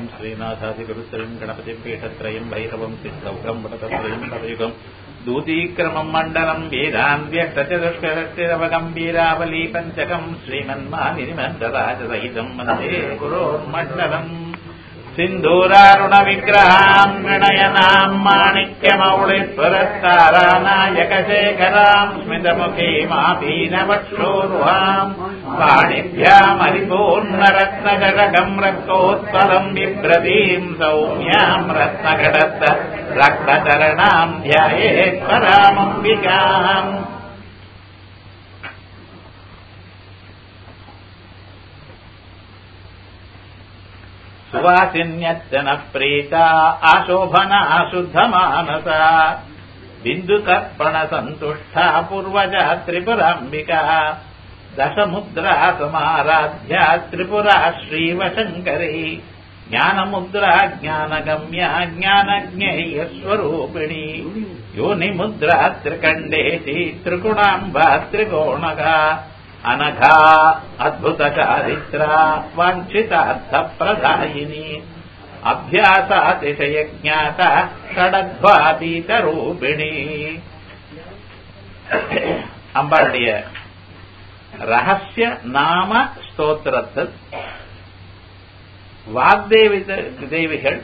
त्रयम् श्रीनाथादिगुरुत्रयम् गणपतिम् पीठत्रयम् भैरवम् सिद्धौकम् वटतत्रयम् पदयुगम् दूतीक्रमम् मण्डलम् वीरान् व्यक्तचतुष्करतिरवगम् वीरावली पञ्चकम् श्रीमन्मानिमण्डराजसहितम् वन्दे गुरोर्मण्डलम् सिन्धूरारुणविग्रहाम् गणयनाम् माणिक्यमौलिस्वरस्तारानायकशेखराम् स्मितमुखीमापीनवक्षोरुहाम् पाणिभ्यामरिपूर्णरत्नजगम् रक्तोत्पलम् बिभ्रतीम् सौम्याम् रत्नघटस्थ रक्तचरणाम् ध्यायेत् परामम्बिकाम् सुवासिन्यच्चन प्रीता आशोभना शुद्धमानसा बिन्दुतर्पणसन्तुष्टा पूर्वजा त्रिपुराम्बिका दशमुद्रा समाराध्या त्रिपुरा श्रीवशङ्करी ज्ञानमुद्रा ज्ञानगम्या ज्ञानज्ञेयस्वरूपिणी योनिमुद्रा त्रिकण्डेशी त्रिगुणाम्बा त्रिकोणगा अनघा अद्भुतचारित्रा वाञ्छितार्थप्रदायिनी अभ्यासातिशयज्ञाता षडध्वातीतरूपिणी அம்பாளுடைய ரகசிய நாம ஸ்தோத்திரத்தில் வாக்தேவி தேவிகள்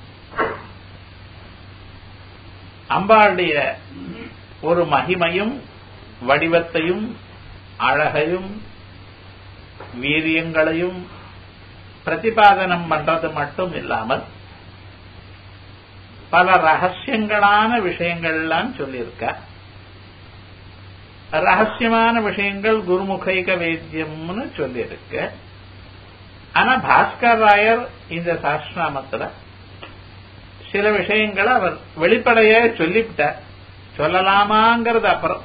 அம்பாளுடைய ஒரு மகிமையும் வடிவத்தையும் அழகையும் வீரியங்களையும் பிரதிபாதனம் பண்றது மட்டும் இல்லாமல் பல ரகசியங்களான விஷயங்கள்லாம் சொல்லியிருக்க ரகசியமான விஷயங்கள் குருமுகைக வேத்தியம்னு சொல்லியிருக்க ஆனா பாஸ்கர் ராயர் இந்த சாஸ்திராமத்துல சில விஷயங்களை அவர் வெளிப்படைய சொல்லிவிட்டார் சொல்லலாமாங்கிறது அப்புறம்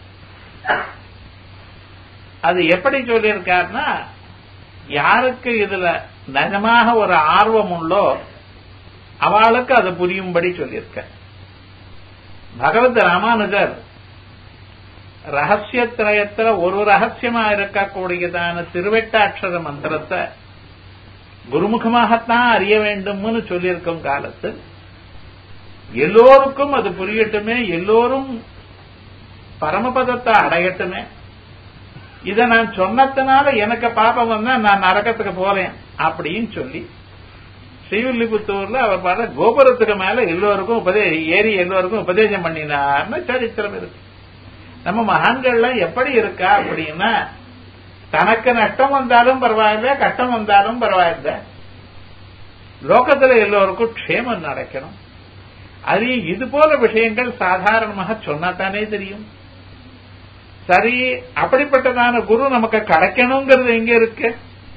அது எப்படி சொல்லியிருக்காருன்னா யாருக்கு இதுல நிஜமாக ஒரு ஆர்வம் உள்ளோ அவளுக்கு அது புரியும்படி சொல்லியிருக்க பகவத் ராமானுஜர் ரகசியத்திரயத்துல ஒரு ரகசியமா இருக்கக்கூடியதான திருவெட்டாட்சர மந்திரத்தை குருமுகமாகத்தான் அறிய வேண்டும்னு சொல்லியிருக்கும் காலத்து எல்லோருக்கும் அது புரியட்டுமே எல்லோரும் பரமபதத்தை அடையட்டுமே இத நான் சொன்னதுனால எனக்கு பாப்பம் வந்தா நான் நரக்கத்துக்கு போறேன் அப்படின்னு சொல்லி ஸ்ரீவில்லிபுத்தூர்ல அவர் பாட கோபுரத்துக்கு மேல எல்லோருக்கும் உபதே ஏறி எல்லோருக்கும் உபதேசம் பண்ணினார்னு சரித்திரம் இருக்கு நம்ம மகான்கள்ல எப்படி இருக்கா அப்படின்னா தனக்கு நஷ்டம் வந்தாலும் பரவாயில்ல கஷ்டம் வந்தாலும் பரவாயில்ல லோகத்துல எல்லோருக்கும் க்ஷேமம் நடக்கணும் அது இது போல விஷயங்கள் சாதாரணமாக சொன்னாத்தானே தெரியும் சரி அப்படிப்பட்டதான குரு நமக்கு கிடைக்கணுங்கிறது எங்க இருக்கு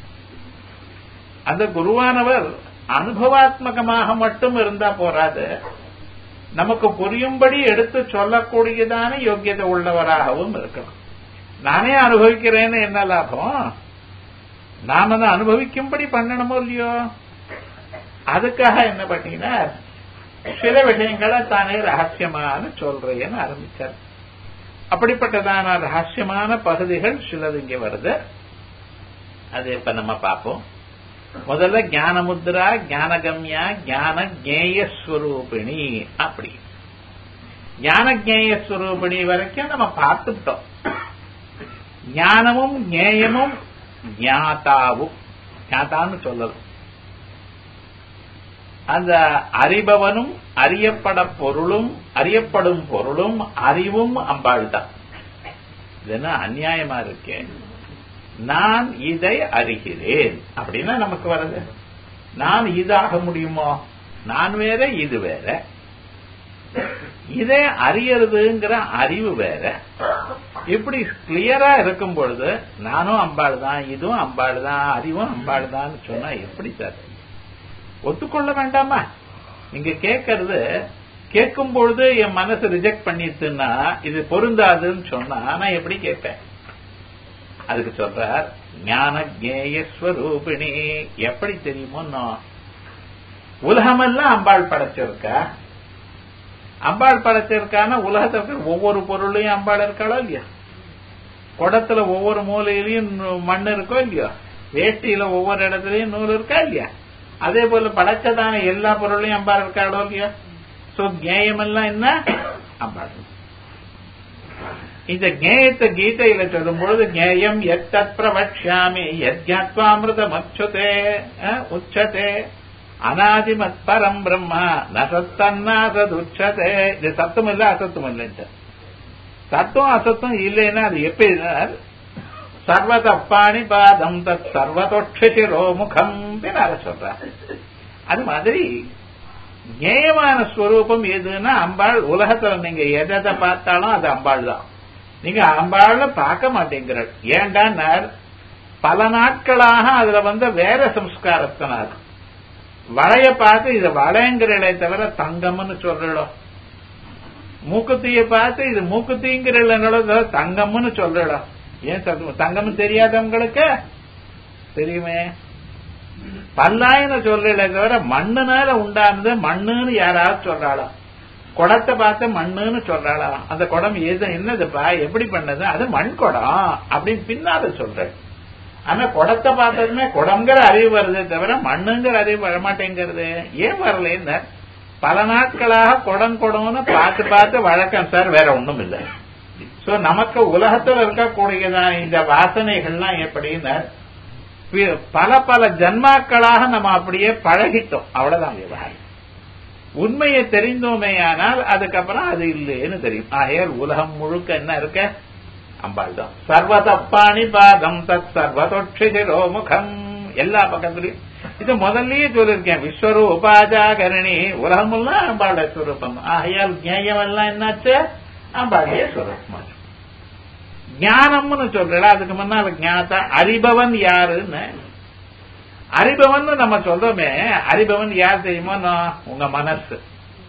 அந்த குருவானவர் அனுபவாத்மகமாக மட்டும் இருந்தா போராது நமக்கு புரியும்படி எடுத்து சொல்லக்கூடியதான யோக்கியதை உள்ளவராகவும் இருக்கணும் நானே அனுபவிக்கிறேன்னு என்ன லாபம் நான் அதை அனுபவிக்கும்படி பண்ணணுமோ இல்லையோ அதுக்காக என்ன பண்ணீங்கன்னா சில விஷயங்களை தானே ரகசியமான சொல்றேன்னு ஆரம்பிச்சார் அப்படிப்பட்டதான ரகசியமான பகுதிகள் சிலது இங்க வருது அது இப்ப நம்ம பார்ப்போம் முதல்ல ஞானமுத்ரா ஞானகம்யா ஞான ஜேயஸ்வரூபிணி அப்படி ஞான ஜேயஸ்வரூபிணி வரைக்கும் நம்ம பார்த்துட்டோம் ஞானமும் ஞேயமும் ஞாதாவும் ஞாதான்னு சொல்லலாம் அந்த அறிபவனும் அறியப்பட பொருளும் அறியப்படும் பொருளும் அறிவும் அம்பாள் தான் இது அநியாயமா இருக்கேன் நான் இதை அறிகிறேன் அப்படின்னா நமக்கு வருது நான் இதாக முடியுமோ நான் வேற இது வேற இதை அறியறதுங்கிற அறிவு வேற இப்படி கிளியரா இருக்கும் பொழுது நானும் அம்பாள் தான் இதுவும் அம்பாள் தான் அறிவும் அம்பாள் தான் சொன்னா எப்படி சார் ஒத்துக்கொள்ள வேண்டாமா நீங்க கேட்கறது கேட்கும் பொழுது என் மனசு ரிஜெக்ட் பண்ணிட்டுன்னா இது பொருந்தாதுன்னு சொன்னா நான் எப்படி கேட்பேன் அதுக்கு சொல்றார் ஞான ஜேயஸ்வரூபிணி எப்படி தெரியுமோ உலகமெல்லாம் அம்பாள் படைச்சிருக்கா அம்பாள் படைச்சிருக்கான உலகத்துல ஒவ்வொரு பொருளையும் அம்பாள் இருக்காளோ இல்லையா குடத்துல ஒவ்வொரு மூலையிலையும் மண் இருக்கோ இல்லையோ வேட்டியில ஒவ்வொரு இடத்துலயும் நூல் இருக்கா இல்லையா அதே போல படைச்சதான எல்லா பொருளையும் அம்பாள் இருக்காளோ இல்லையா சோ ஜேயம் எல்லாம் என்ன அம்பாள் இந்த ஜேயத்தை கீதையில சொல்லும் பொழுது ஜேயம் எத்தத் பிரவக்ஷாமி யத்யாத்வாமிருதம் அச்சுதே உச்சதே அனாதிமத் பரம் பிரம்மா நசத்தன்னாசது உச்சதே இது சத்தம் இல்ல அசத்தும் இல்லைன்ட்டு சத்தம் அசத்தம் இல்லைன்னா அது எப்படி சர்வதப்பாணி பாதம் தத் சர்வதொட்சிரோ முகம் சொல்ற அது மாதிரி ஞேயமான ஸ்வரூபம் எதுன்னா அம்பாள் உலகத்துல நீங்க எதை பார்த்தாலும் அது அம்பாள் தான் நீங்க அம்பாள் பார்க்க மாட்டேங்கிறாள் ஏண்டா பல நாட்களாக அதுல வந்து வேற சம்ஸ்காரத்தினார் வளைய பார்த்து இது வளையங்கிறளே தவிர தங்கம்னு சொல்றோம் மூக்குத்திய பார்த்து இது மூக்குத்திங்கிறளோ தங்கம்னு சொல்றோம் ஏன் தங்கம் தெரியாதவங்களுக்கு தெரியுமே பல்லாயிரம் சொல்றீங்களே தவிர மண்ணுனால உண்டானது மண்ணுன்னு யாராவது சொல்றாளோ குடத்தை பார்த்து மண்ணுன்னு சொல்றாளா அந்த குடம் எது என்னதுப்பா எப்படி பண்ணது அது மண் குடம் அப்படின்னு பின்னால சொல்றேன் ஆனா குடத்தை பார்த்ததுமே குடங்கிற அறிவு வருதே தவிர மண்ணுங்கிற அறிவு வரமாட்டேங்கிறது ஏன் வரல பல நாட்களாக குடம் குடம்னு பார்த்து பார்த்து வழக்கம் சார் வேற ஒண்ணும் இல்லை சோ நமக்கு உலகத்தில் இருக்கக்கூடியதான இந்த வாசனைகள்லாம் எப்படின்னு பல பல ஜன்மாக்களாக நம்ம அப்படியே பழகிட்டோம் அவ்வளவுதான் விவகாரம் உண்மையை தெரிந்தோமே ஆனால் அதுக்கப்புறம் அது இல்லைன்னு தெரியும் ஆகையால் உலகம் முழுக்க என்ன இருக்க அம்பாள் தான் சர்வதப்பாணி பாதம் தத் சர்வதொட்சிரோ முகம் எல்லா பக்கத்துலயும் இது முதல்லயே சொல்லிருக்கேன் விஸ்வரூபாஜாகரணி உலகமெல்லாம் அம்பாளுடைய ஸ்வரூபம் ஆகையால் ஜேயம் எல்லாம் என்னாச்சு அம்பாளுடைய ஸ்வரூபம் ஞானம்னு சொல்றா அதுக்கு முன்னால ஞானத்தை அறிபவன் யாருன்னு அறிபவன் நம்ம சொல்றோமே அறிபவன் யார் தெரியுமோ உங்க மனசு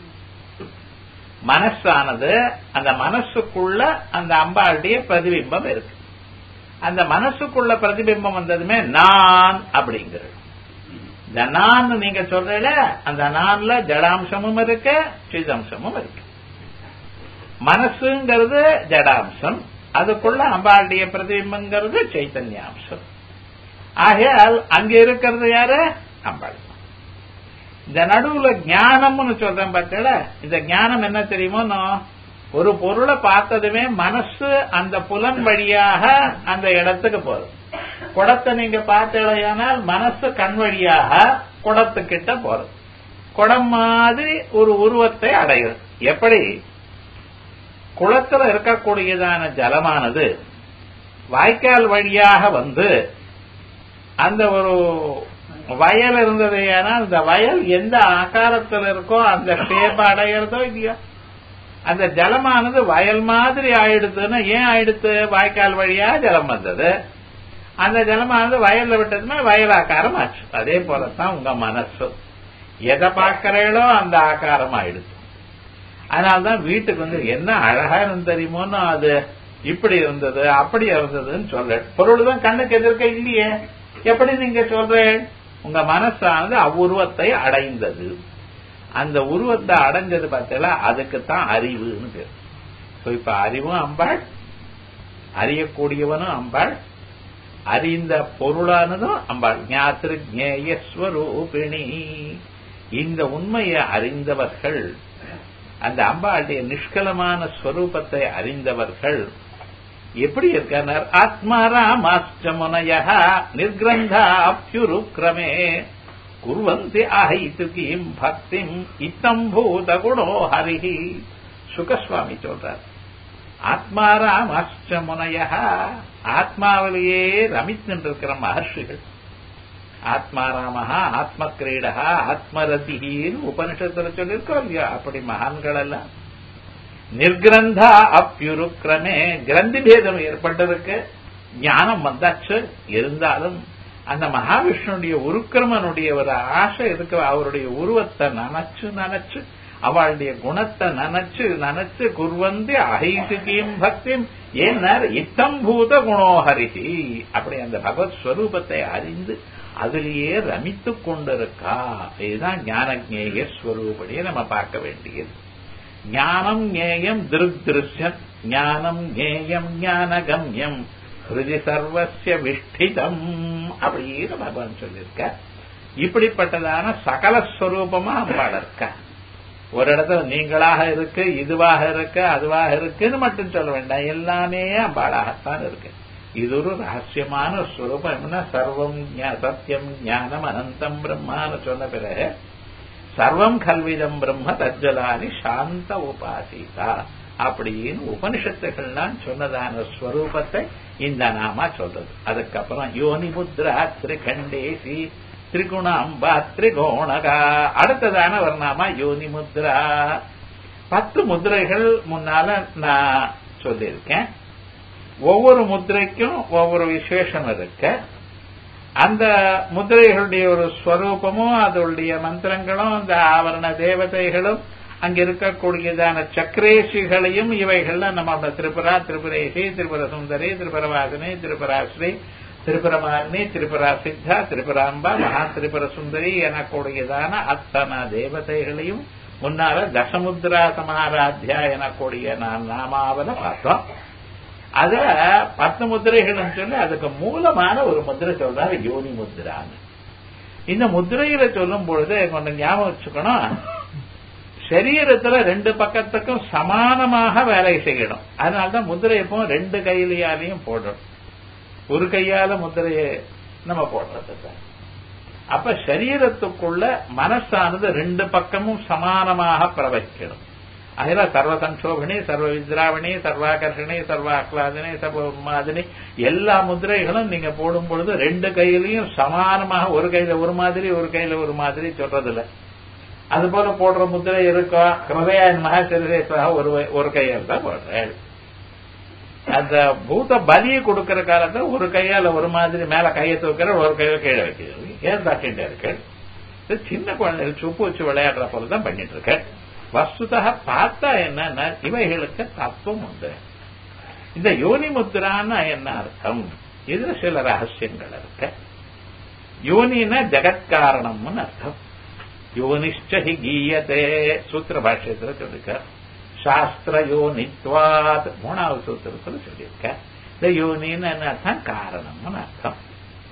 மனசானது அந்த மனசுக்குள்ள அந்த அம்பாளுடைய பிரதிபிம்பம் இருக்கு அந்த மனசுக்குள்ள பிரதிபிம்பம் வந்ததுமே நான் அப்படிங்கிறது இந்த நான் நீங்க சொல்றீல அந்த நான்ல ஜடாம்சமும் இருக்கு சிதம்சமும் இருக்கு மனசுங்கிறது ஜடாம்சம் அதுக்குள்ள அம்பாளுடைய பிரதிபிம்பங்கிறது சைத்தன்யாம்சம் ஆகையால் அங்க இருக்கிறது யாரு அம்பாள் இந்த நடுவுல ஞானம்னு சொல்றேன் பார்த்தல இந்த ஞானம் என்ன தெரியுமோ ஒரு பொருளை பார்த்ததுமே மனசு அந்த புலன் வழியாக அந்த இடத்துக்கு போகுது குடத்தை நீங்க பார்த்தீங்கன்னா மனசு கண் வழியாக குடத்துக்கிட்ட போறது குடம் மாதிரி ஒரு உருவத்தை அடையுது எப்படி குளத்துல இருக்கக்கூடியதான ஜலமானது வாய்க்கால் வழியாக வந்து அந்த ஒரு வயல் இருந்தது ஏன்னா அந்த வயல் எந்த ஆகாரத்தில் இருக்கோ அந்த ஷேப் அடையிறதோ இல்லையோ அந்த ஜலமானது வயல் மாதிரி ஆயிடுதுன்னா ஏன் ஆயிடுத்து வாய்க்கால் வழியா ஜலம் வந்தது அந்த ஜலமானது வயல்ல விட்டதுமே வயல் ஆக்காரம் ஆச்சு அதே போலதான் உங்க மனசு எதை பார்க்கிறீங்களோ அந்த ஆகாரம் ஆயிடுச்சு அதனால்தான் வீட்டுக்கு வந்து என்ன அழகா இருந்து தெரியுமோன்னு அது இப்படி இருந்தது அப்படி இருந்ததுன்னு சொல்றேன் பொருள் தான் கண்ணுக்கு எதிர்க்க இல்லையே எப்படி நீங்க சொல்றேன் உங்க மனசானது அவ்வுருவத்தை அடைந்தது அந்த உருவத்தை அடைஞ்சது பார்த்தீங்களா அதுக்கு தான் அறிவுன்னு பேர் சோ இப்ப அறிவும் அம்பாள் அறியக்கூடியவனும் அம்பாள் அறிந்த பொருளானதும் அம்பாள் ஞாத்திரு ஜேயஸ்வரூபிணி இந்த உண்மையை அறிந்தவர்கள் அந்த அம்பாளுடைய நிஷ்கலமான ஸ்வரூபத்தை அறிந்தவர்கள் எப்படி இருக்கனர் ஆத்மாராமாச்ச முனய நிர்கிரந்தா அப்யுருக்கிரமே குர்வந்தி ஆஹைத்து கீம் பக்திம் இத்தம் பூத குணோ ஹரிஹி சுகஸ்வாமி சொல்றார் ஆத்மாராமாச்ச முனய ஆத்மாவிலேயே ரமித்திருக்கிற மகர்ஷிகள் ஆத்மாராமஹா ஆத்ம கிரீடா ஆத்மரதின்னு உபனிஷத்துல சொல்லியிருக்கோம் இல்லையா அப்படி மகான்கள் எல்லாம் நிர்கிரந்தா அப்யுருக்கிரமே கிரந்தி பேதம் ஏற்பட்டதுக்கு ஞானம் வந்தாச்சு இருந்தாலும் அந்த மகாவிஷ்ணுடைய உருக்கிரமனுடைய ஒரு ஆசை இருக்கு அவருடைய உருவத்தை நினைச்சு நினைச்சு அவளுடைய குணத்தை நினைச்சு நினைச்சு குர்வந்தி அஹைசுகியும் பக்தியும் ஏன்னார் இத்தம் பூத குணோஹரிசி அப்படி அந்த பகவத் ஸ்வரூபத்தை அறிந்து அதிலேயே ரமித்துக் கொண்டிருக்கா இதுதான் ஞான ஞேய ஸ்வரூபடியே நம்ம பார்க்க வேண்டியது ஞானம் ஞேயம் திருஷ்யம் ஞானம் ஞேயம் ஞானகம்யம் ஹிருதி சர்வசிய விஷ்டிதம் அப்படின்னு பகவான் சொல்லியிருக்க இப்படிப்பட்டதான சகல ஸ்வரூபமா அம்பாள் இருக்கா ஒரு இடத்துல நீங்களாக இருக்கு இதுவாக இருக்கு அதுவாக இருக்குன்னு மட்டும் சொல்ல வேண்டாம் எல்லாமே அம்பாளாகத்தான் இருக்கு இது ஒரு ரகசியமான ஸ்வரூபம் என்ன சர்வம் சத்தியம் ஞானம் அனந்தம் பிரம்மான்னு சொன்ன பிறகு சர்வம் கல்விதம் பிரம்ம தஜ்ஜலானி சாந்த உபாசிதா அப்படின்னு உபனிஷத்துகள்லாம் சொன்னதான ஸ்வரூபத்தை இந்த நாமா சொல்றது அதுக்கப்புறம் யோனி முத்ரா திரிகண்டேசி திரிகுணாம்பா திரிகோணகா அடுத்ததான ஒரு நாமா யோனி முத்ரா பத்து முத்திரைகள் முன்னால நான் சொல்லியிருக்கேன் ஒவ்வொரு முத்திரைக்கும் ஒவ்வொரு விசேஷம் இருக்கு அந்த முத்திரைகளுடைய ஒரு ஸ்வரூபமும் அதனுடைய மந்திரங்களும் அந்த ஆவரண தேவதைகளும் அங்க இருக்கக்கூடியதான சக்கரேஷிகளையும் இவைகள்ல நம்ம திரிபுரா திரிபுரேசி திரிபுர சுந்தரி திரிபுரவாசினி திரிபுராஸ்ரீ திரிபுரமாலினி திரிபுரா சித்தா திரிபுராம்பா மகா திரிபுர சுந்தரி எனக்கூடியதான அத்தனை தேவதைகளையும் முன்னால தசமுத்ரா சமாராத்தியா எனக்கூடிய நான் நாமாவல பார்த்தோம் அத பத்து முத்திரைகள் சொல்லி அதுக்கு மூலமான ஒரு முத்திரை சொல்றாரு யோனி முத்திரான்னு இந்த முத்திரையில சொல்லும் பொழுது கொஞ்சம் ஞாபகம் வச்சுக்கணும் சரீரத்துல ரெண்டு பக்கத்துக்கும் சமானமாக வேலை செய்யணும் அதனால்தான் முதிரை எப்போ ரெண்டு கையிலையாலையும் போடணும் ஒரு கையால முதிரையை நம்ம போடுறது அப்ப சரீரத்துக்குள்ள மனசானது ரெண்டு பக்கமும் சமானமாக பிரவகிக்கணும் அதில் சர்வ சங்கோபிணி சர்வ வித்ராவணி சர்வாகர்ஷணி சர்வ ஆக்லாதினி சர்வ உன்மாதினி எல்லா முதிரைகளும் நீங்க போடும் பொழுது ரெண்டு கையிலையும் சமானமாக ஒரு கையில ஒரு மாதிரி ஒரு கையில ஒரு மாதிரி சொல்றது இல்லை அது போல போடுற முத்திரை இருக்கா ஹிருதயன் மகாசரீரேஸ்வரா ஒரு ஒரு கையால் தான் போடுறேன் அந்த பூத பலியை கொடுக்கிற காலத்துல ஒரு கையால ஒரு மாதிரி மேல கையை தூக்கிற ஒரு கையில கீழே வைக்கிறது ஏன் தாக்கிட்டு இருக்கு சின்ன குழந்தைகள் சுப்பு வச்சு விளையாடுற போலதான் பண்ணிட்டு இருக்க வஸ்துதாக பார்த்தா என்னன்னா இவைகளுக்கு தத்துவம் உண்டு இந்த யோனி முத்ரான்னா என்ன அர்த்தம் இதுல சில ரகசியங்கள் இருக்கு யோனின்னா ஜெகத்காரணம்னு அர்த்தம் யோனிஷ்ட ஹி கீயத்தே சூத்திர பாஷ்யத்துல சொல்லிருக்க சாஸ்திர யோனித்வாத் மூணாவது சூத்திரத்துல சொல்லியிருக்க இந்த யோனின்னு என்ன அர்த்தம் காரணம்னு அர்த்தம்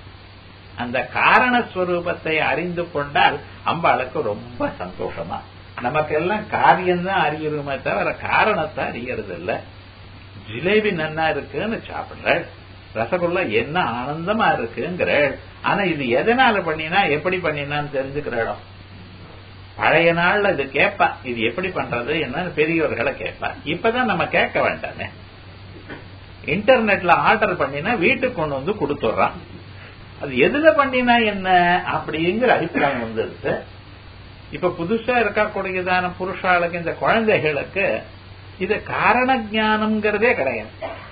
அந்த காரணஸ்வரூபத்தை அறிந்து கொண்டால் அம்பாளுக்கு ரொம்ப சந்தோஷமா நமக்கெல்லாம் காரியம்தான் அறியணுமே தவிர காரணத்தை அறியறது இல்ல ஜிலேபி நன்னா இருக்குன்னு சாப்பிடுற ரசகுல்லா என்ன ஆனந்தமா இருக்குங்கிற ஆனா இது எதனால பண்ணினா எப்படி பண்ணினான்னு தெரிஞ்சுக்கிற இடம் பழைய நாள்ல இது கேட்பா இது எப்படி பண்றது என்னன்னு பெரியவர்களை கேட்பா இப்பதான் நம்ம கேட்க வேண்டாமே இன்டர்நெட்ல ஆர்டர் பண்ணினா வீட்டுக்கு கொண்டு வந்து கொடுத்துட்றான் அது எதுல பண்ணினா என்ன அப்படிங்கிற அபிப்பிராயம் வந்துருச்சு இப்ப புதுசா இருக்கக்கூடியதான புருஷாளுக்கு இந்த குழந்தைகளுக்கு இது காரண ஜானம்ங்கிறதே கிடையாது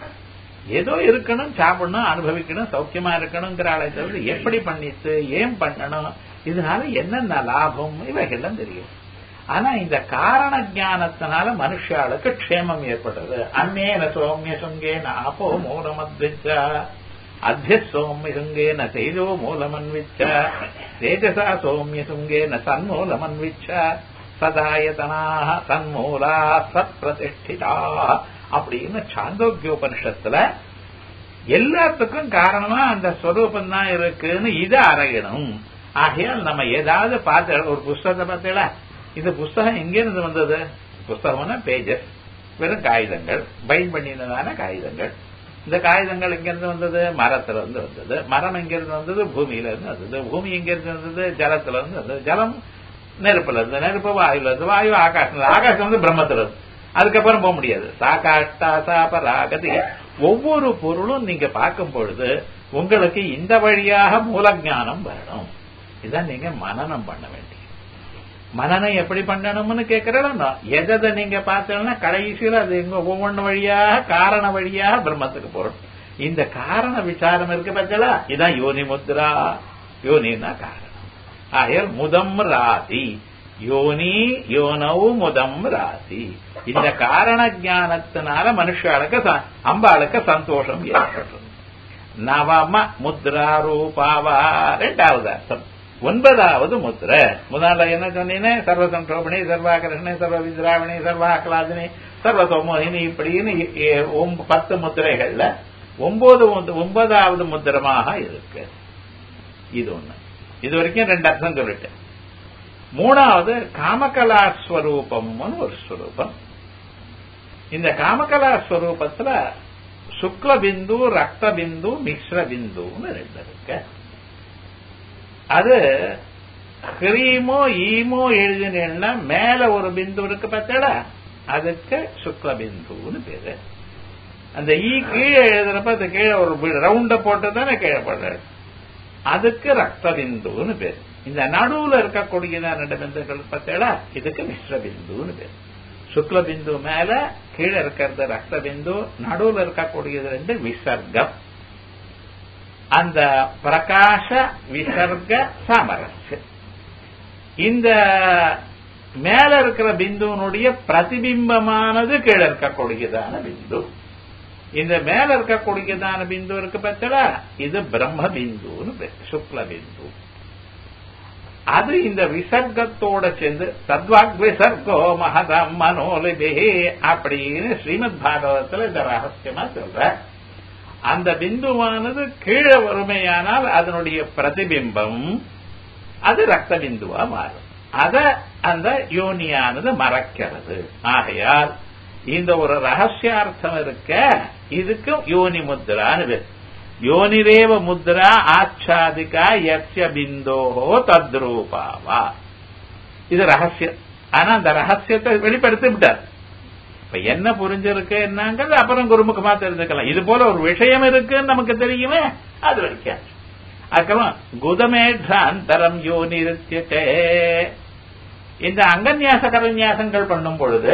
ஏதோ இருக்கணும் சாப்பிடணும் அனுபவிக்கணும் சௌக்கியமா இருக்கணுங்கிற ஆளை தவிர எப்படி பண்ணிட்டு ஏன் பண்ணணும் இதனால என்னென்ன லாபம் இவைகள்லாம் தெரியும் ஆனா இந்த காரண ஜானத்தினால மனுஷாளுக்கு க்ஷேமம் ஏற்படுறது அன்னேன சௌமிய சுங்கேன ஆப்போ மூலமத்விச்சா அத்திய சௌமிய சுங்கேன தேஜோ மூலமன்விச்ச தேஜசா சௌமிய சுங்கேன சன்மூலமன்விச்ச சதாயதனாக சன்மூலா சத் பிரதிஷ்டிதா அப்படின்னு சாந்தோக்கியோபனிஷத்துல எல்லாத்துக்கும் காரணமா அந்த ஸ்வரூபம் தான் இருக்குன்னு இதை அறையணும் ஆகையால் நம்ம ஏதாவது பார்த்து ஒரு புஸ்தகத்தை பார்த்தீங்களா இந்த புஸ்தகம் எங்கிருந்து வந்தது புஸ்தகம்னா பேஜஸ் வெறும் காகிதங்கள் பைண்ட் பண்ணினதான காகிதங்கள் இந்த காகிதங்கள் எங்கிருந்து வந்தது மரத்துல இருந்து வந்தது மரம் எங்கிருந்து வந்தது பூமியில இருந்து வந்தது பூமி எங்கிருந்து வந்தது ஜலத்துல இருந்து வந்தது ஜலம் நெருப்புல இருந்து நெருப்பு வாயுல இருந்து வாயு ஆகாசம் ஆகாசம் வந்து பிரம்மத்துல இருந்து அதுக்கப்புறம் போக முடியாது சாகாஷ்டா சாபராகதி ஒவ்வொரு பொருளும் நீங்க பார்க்கும் பொழுது உங்களுக்கு இந்த வழியாக மூல ஞானம் வரணும் இதான் நீங்க மனநம் பண்ண வேண்டிய மனநம் எப்படி பண்ணணும்னு கேட்கிறோம் எதை நீங்க பார்த்தீங்கன்னா கடைசியில் அது எங்க ஒவ்வொன்று வழியாக காரண வழியாக பிரம்மத்துக்கு போறோம் இந்த காரண விசாரம் இருக்கு பார்த்தா இதான் யோனி முத்ரா யோனின்னா காரணம் ஆகையால் முதம் ராசி யோனி யோனவு முதம் ராசி இந்த காரண ஜானத்தினால மனுஷாளுக்கு அம்பாளுக்கு சந்தோஷம் ஏற்படுறது நவம முத்ரா ரூபாவா ரெண்டாவது அர்த்தம் ஒன்பதாவது முத்திரை முதல்ல என்ன சொன்னீங்க சர்வ சந்தோபணி சர்வாகர்ஷணி சர்வ வித்ராவணி சர்வாகலாதினி சர்வ சோமோகினி இப்படின்னு பத்து முத்திரைகள்ல ஒன்பது ஒன்பதாவது முத்திரமாக இருக்கு இது ஒண்ணு இது வரைக்கும் ரெண்டு அர்த்தம் சொல்லிட்டேன் மூணாவது காமகலா ஸ்வரூபம்னு ஒரு ஸ்வரூபம் இந்த காமகலா ஸ்வரூபத்துல சுக்ல பிந்து ரக்த பிந்து மிஸ்ர பிந்துன்னு ரெண்டு இருக்கு அது ஹ்ரீமோ ஈமோ எழுதினா மேல ஒரு பிந்து இருக்கு பார்த்தடா அதுக்கு சுக்ல பிந்துன்னு பேரு அந்த ஈ கீழே எழுதுறப்ப அது கீழே ஒரு ரவுண்ட போட்டு தானே கீழே போடுறாரு அதுக்கு ரக்த பிந்துன்னு பேரு இந்த நடுவுல இருக்கக்கூடியதான் ரெண்டு பிந்துகள் பார்த்தேடா இதுக்கு மிஸ்ர பிந்துன்னு பேரு சுக்ல பிந்து மேல கீழே இருக்கிறது ரக்த பிந்து நடுவுல இருக்கக்கூடியது ரெண்டு விசர்க்கம் அந்த பிரகாச விசர்க சாமரஸ்யம் இந்த மேல இருக்கிற பிந்துவனுடைய பிரதிபிம்பமானது கீழே இருக்கக்கூடியதான பிந்து இந்த மேல இருக்கக்கூடியதான பிந்து இருக்கு பார்த்தா இது பிரம்ம பிந்துன்னு பேர் சுக்ல பிந்து அது இந்த விசர்க்கத்தோட சேர்ந்து தத்வாக் விசர்கோ மகதம் மனோலிபே அப்படின்னு ஸ்ரீமத் பாகவதத்துல இந்த ரகசியமா சொல்ற அந்த பிந்துவானது கீழே வறுமையானால் அதனுடைய பிரதிபிம்பம் அது ரத்த பிந்துவா மாறும் அத அந்த யோனியானது மறக்கிறது ஆகையால் இந்த ஒரு ரகசியார்த்தம் இருக்க இதுக்கும் யோனி முத்ரான்னு பேர் யோனிரேவ முத்ரா ஆச்சாதிகா யக்ஷ பிந்தோஹோ தத்ரூபாவா இது ரகசியம் ஆனா அந்த ரகசியத்தை வெளிப்படுத்தி விட்டார் இப்ப என்ன புரிஞ்சிருக்கு என்னங்கிறது அப்புறம் குருமுகமா தெரிஞ்சுக்கலாம் இது போல ஒரு விஷயம் இருக்குன்னு நமக்கு தெரியுமே அது வரைக்கும் அதுக்கப்புறம் குதமேற்றாந்தரம் யோனி இருத்தியட்டே இந்த அங்கன்யாச கரன்யாசங்கள் பண்ணும் பொழுது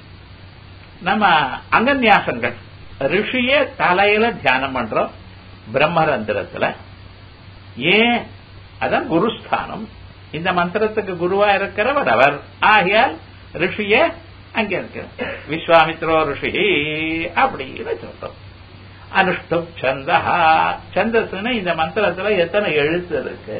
நம்ம அங்கன்யாசங்கள் ரிஷிய தலையில தியானம் பண்றோம் பிரம்மரந்திரத்துல ஏன் அதான் குருஸ்தானம் இந்த மந்திரத்துக்கு குருவா இருக்கிறவர் அவர் ஆகையால் ரிஷிய அங்க இருக்கிறார் விஸ்வாமித்ரோ ரிஷி அப்படின்னு சொல்றோம் அனுஷ்டம் சந்தா சந்தஸ்னா இந்த மந்திரத்துல எத்தனை எழுத்து இருக்கு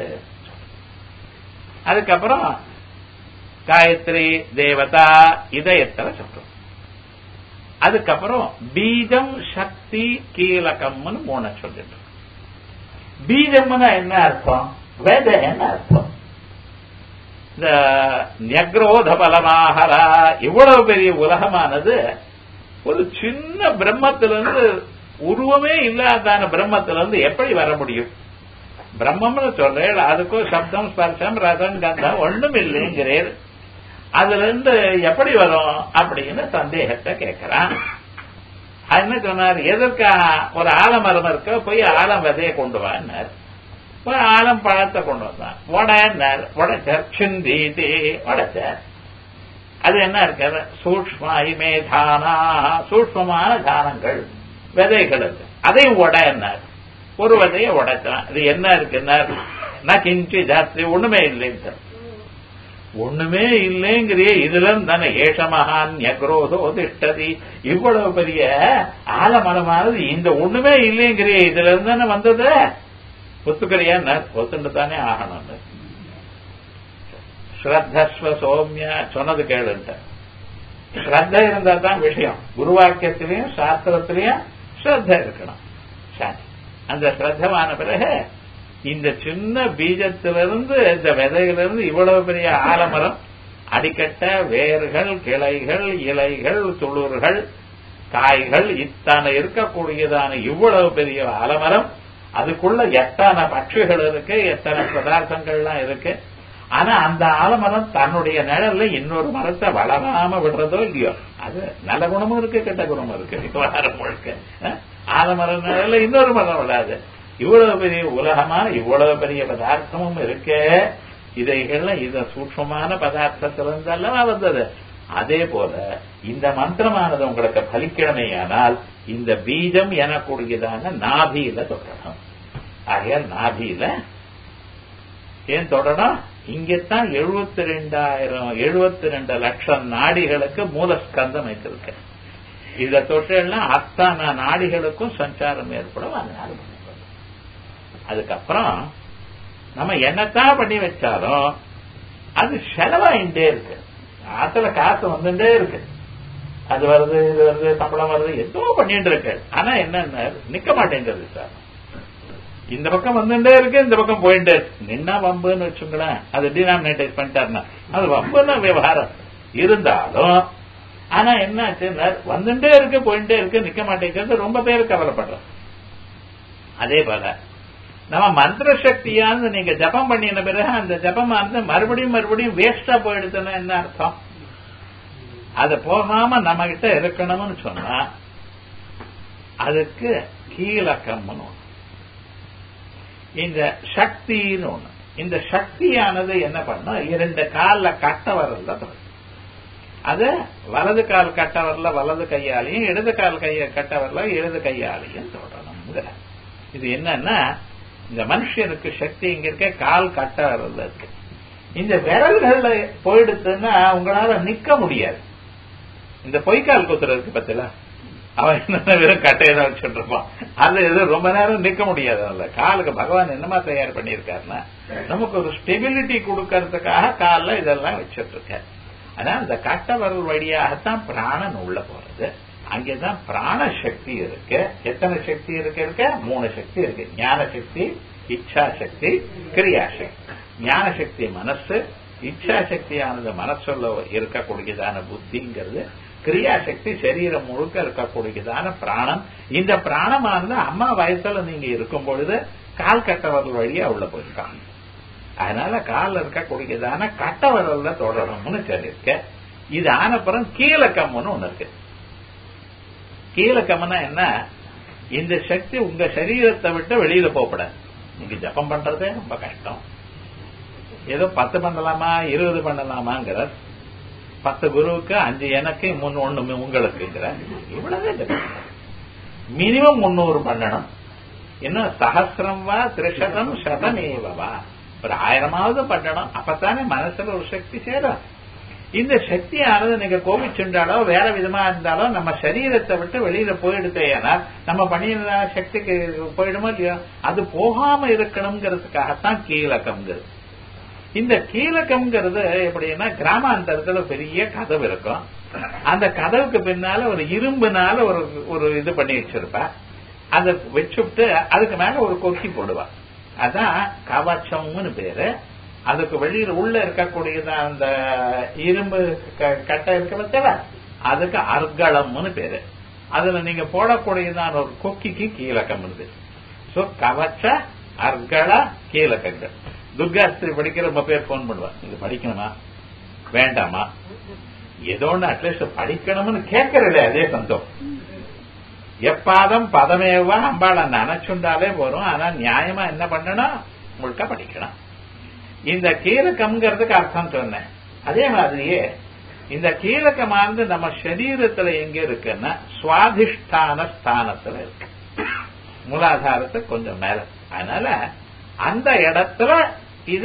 அதுக்கப்புறம் காயத்ரி தேவதா இதயத்துல சொல்றோம் அதுக்கப்புறம் பீஜம் சக்தி கீலகம்னு மூணு சொல்லிட்டு பீஜம்னா என்ன அர்த்தம் வேத என்ன அர்த்தம் இந்த நெக்ரோத பலமாகரா இவ்வளவு பெரிய உலகமானது ஒரு சின்ன பிரம்மத்திலிருந்து உருவமே இல்லாதான பிரம்மத்திலிருந்து எப்படி வர முடியும் பிரம்மம்னு சொல்றேன் அதுக்கும் சப்தம் ஸ்பர்சம் ரசம் கந்தம் ஒண்ணும் இல்லைங்கிறேன் அதுல இருந்து எப்படி வரும் அப்படின்னு சந்தேகத்தை கேட்கிறான் என்ன சொன்னார் எதற்கா ஒரு ஆலமரம் இருக்க போய் ஆலம் விதைய கொண்டு வான்னார் போய் ஆலம் பழத்தை கொண்டு வந்தான் உடனார் உடைச்சார் சிந்தீதி உடைச்சார் அது என்ன இருக்காது சூக்ம இமே தானா சூக்மமான தானங்கள் விதைகள் இருக்கு அதையும் உடையன்னார் ஒரு விதைய உடைச்சான் இது என்ன இருக்குன்னார் நான் கிஞ்சி ஜாஸ்தி ஒண்ணுமே இல்லைன்னு ஒண்ணுமே இல்லைங்கிறிய இதுல தானே ஏஷமகான் யக்ரோதோ திஷ்டதி இவ்வளவு பெரிய ஆலமரமானது இந்த ஒண்ணுமே இல்லைங்கிறிய இதுல இருந்து தானே வந்தது ஒத்துக்கிறியா ஒத்துண்டு தானே ஆகணும் ஸ்ரத்தஸ்வ சோமிய சொன்னது கேளுன்ட்ட ஸ்ரத்த இருந்தா தான் விஷயம் குருவாக்கியத்திலையும் சாஸ்திரத்திலையும் ஸ்ரத்த இருக்கணும் சரி அந்த ஸ்ரத்தமான பிறகு இந்த சின்ன பீஜத்திலிருந்து இந்த விதையிலிருந்து இவ்வளவு பெரிய ஆலமரம் அடிக்கட்ட வேர்கள் கிளைகள் இலைகள் துளிர்கள் காய்கள் இத்தனை இருக்கக்கூடியதான இவ்வளவு பெரிய ஆலமரம் அதுக்குள்ள எத்தனை பட்சிகள் இருக்கு எத்தனை பதார்த்தங்கள்லாம் இருக்கு ஆனா அந்த ஆலமரம் தன்னுடைய நிழல்ல இன்னொரு மரத்தை வளராம விடுறதோ இல்லையோ அது நல்ல குணமும் இருக்கு கெட்ட குணமும் இருக்கு வளரம் முழுக்க ஆலமரம் நிழல்ல இன்னொரு மரம் விடாது இவ்வளவு பெரிய உலகமா இவ்வளவு பெரிய பதார்த்தமும் இருக்க இதைகள்லாம் இது சூட்சமான பதார்த்தத்திலிருந்து அல்லவா வந்தது அதே போல இந்த மந்திரமானது உங்களுக்கு பலிக்கிழமையானால் இந்த பீஜம் எனக்கூடியதான நாபியில தொடரணும் ஆகையால் நாபியில ஏன் தொடரும் இங்கத்தான் எழுபத்தி ரெண்டாயிரம் எழுபத்தி ரெண்டு லட்சம் நாடிகளுக்கு மூலஸ்கந்தம் வைத்திருக்க இத தொட்டெல்லாம் அத்தனை நாடிகளுக்கும் சஞ்சாரம் ஏற்படும் அதனால அதுக்கப்புறம் நம்ம என்னத்தான் பண்ணி வச்சாலும் அது செலவாயிட்டே இருக்கு ஆத்துல காசு வந்துட்டே இருக்கு அது வருது இது வருது சம்பளம் வருது எதுவும் பண்ணிட்டு இருக்கு ஆனா என்னன்னு நிக்க மாட்டேங்கிறது சார் இந்த பக்கம் வந்துட்டே இருக்கு இந்த பக்கம் போயிட்டே இருக்கு நின்னா வம்புன்னு வச்சுங்களேன் அது டினாமினேட்டைஸ் பண்ணிட்டாருன்னா அது வம்புன்னு விவகாரம் இருந்தாலும் ஆனா என்ன ஆச்சுன்னா வந்துட்டே இருக்கு போயிட்டே இருக்கு நிக்க மாட்டேங்கிறது ரொம்ப பேர் கவலைப்படுறோம் அதே போல நம்ம மந்திர சக்தியானது நீங்க ஜபம் பண்ணின பிறகு அந்த ஜபமானது மறுபடியும் மறுபடியும் வேஸ்டா போயிடுதுன்னா என்ன அர்த்தம் அது போகாம நம்ம கிட்ட இருக்கணும்னு சொன்னா அதுக்கு கீழக்கம்னு ஒண்ணு இந்த சக்தின்னு ஒண்ணு இந்த சக்தியானது என்ன பண்ணும் இரண்டு கால்ல கட்ட வரல அது வலது கால் கட்ட வரல வலது கையாலையும் இடது கால் கைய கட்ட வரல இடது கையாலையும் தொடரணுங்கிற இது என்னன்னா இந்த மனுஷனுக்கு சக்தி இங்க இருக்க கால் கட்ட வரல இருக்கு இந்த விரல்கள்ல போயிடுச்சுன்னா உங்களால நிக்க முடியாது இந்த பொய்க்கால் குத்துறதுக்கு பத்தில அவன் என்ன வெறும் கட்டையை தான் வச்சுட்டு இருப்பான் அது இது ரொம்ப நேரம் நிக்க முடியாது அதுல காலுக்கு பகவான் என்னமா தயார் பண்ணியிருக்காருன்னா நமக்கு ஒரு ஸ்டெபிலிட்டி கொடுக்கறதுக்காக காலில் இதெல்லாம் வச்சிட்டு இருக்காரு ஆனா அந்த கட்ட வரல் வழியாகத்தான் பிராணன் உள்ள போறது அங்கேதான் பிராண சக்தி இருக்கு எத்தனை சக்தி இருக்கு இருக்க மூணு சக்தி இருக்கு ஞான சக்தி இச்சா சக்தி கிரியா சக்தி ஞான சக்தி மனசு இச்சா சக்தியானது மனசுல இருக்கக்கூடியதான புத்திங்கிறது கிரியாசக்தி சரீரம் முழுக்க இருக்கக்கூடியதான பிராணம் இந்த பிராணமானது அம்மா வயசுல நீங்க இருக்கும் பொழுது கால் கட்டவரல் வழியா உள்ள போயிருக்காங்க அதனால காலில் இருக்கக்கூடியதான கட்டவரல்ல தொடரணும்னு சொல்லியிருக்க இது ஆனப்புறம் கீழக்கம்னு ஒண்ணு இருக்கு கீழக்கம்னா என்ன இந்த சக்தி உங்க சரீரத்தை விட்டு வெளியில போகப்படாது நீங்க ஜப்பம் பண்றதே ரொம்ப கஷ்டம் ஏதோ பத்து பண்ணலாமா இருபது பண்ணலாமாங்கிற பத்து குருவுக்கு அஞ்சு எனக்கு முன் ஒண்ணு உங்களுக்குங்கிற இவ்வளவு மினிமம் முன்னூறு பண்ணணும் இன்னும் சகசிரம் வா திரிசதம் சதமேவா ஒரு ஆயிரமாவது பண்ணணும் அப்பத்தானே மனசுல ஒரு சக்தி சேரும் இந்த சக்தியானது நீங்க கோபிச்சுண்டாலோ வேற விதமா இருந்தாலோ நம்ம சரீரத்தை விட்டு வெளியில போயிடுதே ஏனால் நம்ம பண்ணின சக்திக்கு போயிடுமோ இல்லையோ அது போகாம இருக்கணுங்கிறதுக்காகத்தான் கீழக்கம்ங்கிறது இந்த கீழக்கம்ங்கிறது எப்படின்னா கிராமாந்தரத்துல பெரிய கதவு இருக்கும் அந்த கதவுக்கு பின்னால ஒரு இரும்புனால ஒரு ஒரு இது பண்ணி வச்சிருப்பா அதை வச்சுட்டு அதுக்கு மேல ஒரு கொக்கி போடுவா அதான் கவச்சம்னு பேரு அதுக்கு வெளியில உள்ள இருக்கக்கூடியது அந்த இரும்பு கட்டை இருக்க பத்தில அதுக்கு அர்கலம்னு பேரு அதுல நீங்க போடக்கூடியதான ஒரு கொக்கிக்கு கீழக்கம் இருக்கு சோ கவச்ச அர்கல கீழக்கங்கள் துர்காஸ்திரி படிக்கிற ரொம்ப பேர் போன் பண்ணுவா இது படிக்கணுமா வேண்டாமா ஏதோ ஒன்று அட்லீஸ்ட் படிக்கணும்னு கேட்கறதே அதே சந்தோஷம் எப்பாதம் பதமேவா அம்பாளை நினைச்சுண்டாலே போறோம் ஆனா நியாயமா என்ன பண்ணணும் முழுக்க படிக்கணும் இந்த கீழக்கம்ங்கிறதுக்கு அர்த்தம் சொன்னேன் அதே மாதிரியே இந்த கீழக்கமானது நம்ம சரீரத்துல எங்க இருக்குன்னா சுவாதிஷ்டான ஸ்தானத்துல இருக்கு மூலாதாரத்துக்கு கொஞ்சம் மேல அதனால அந்த இடத்துல இத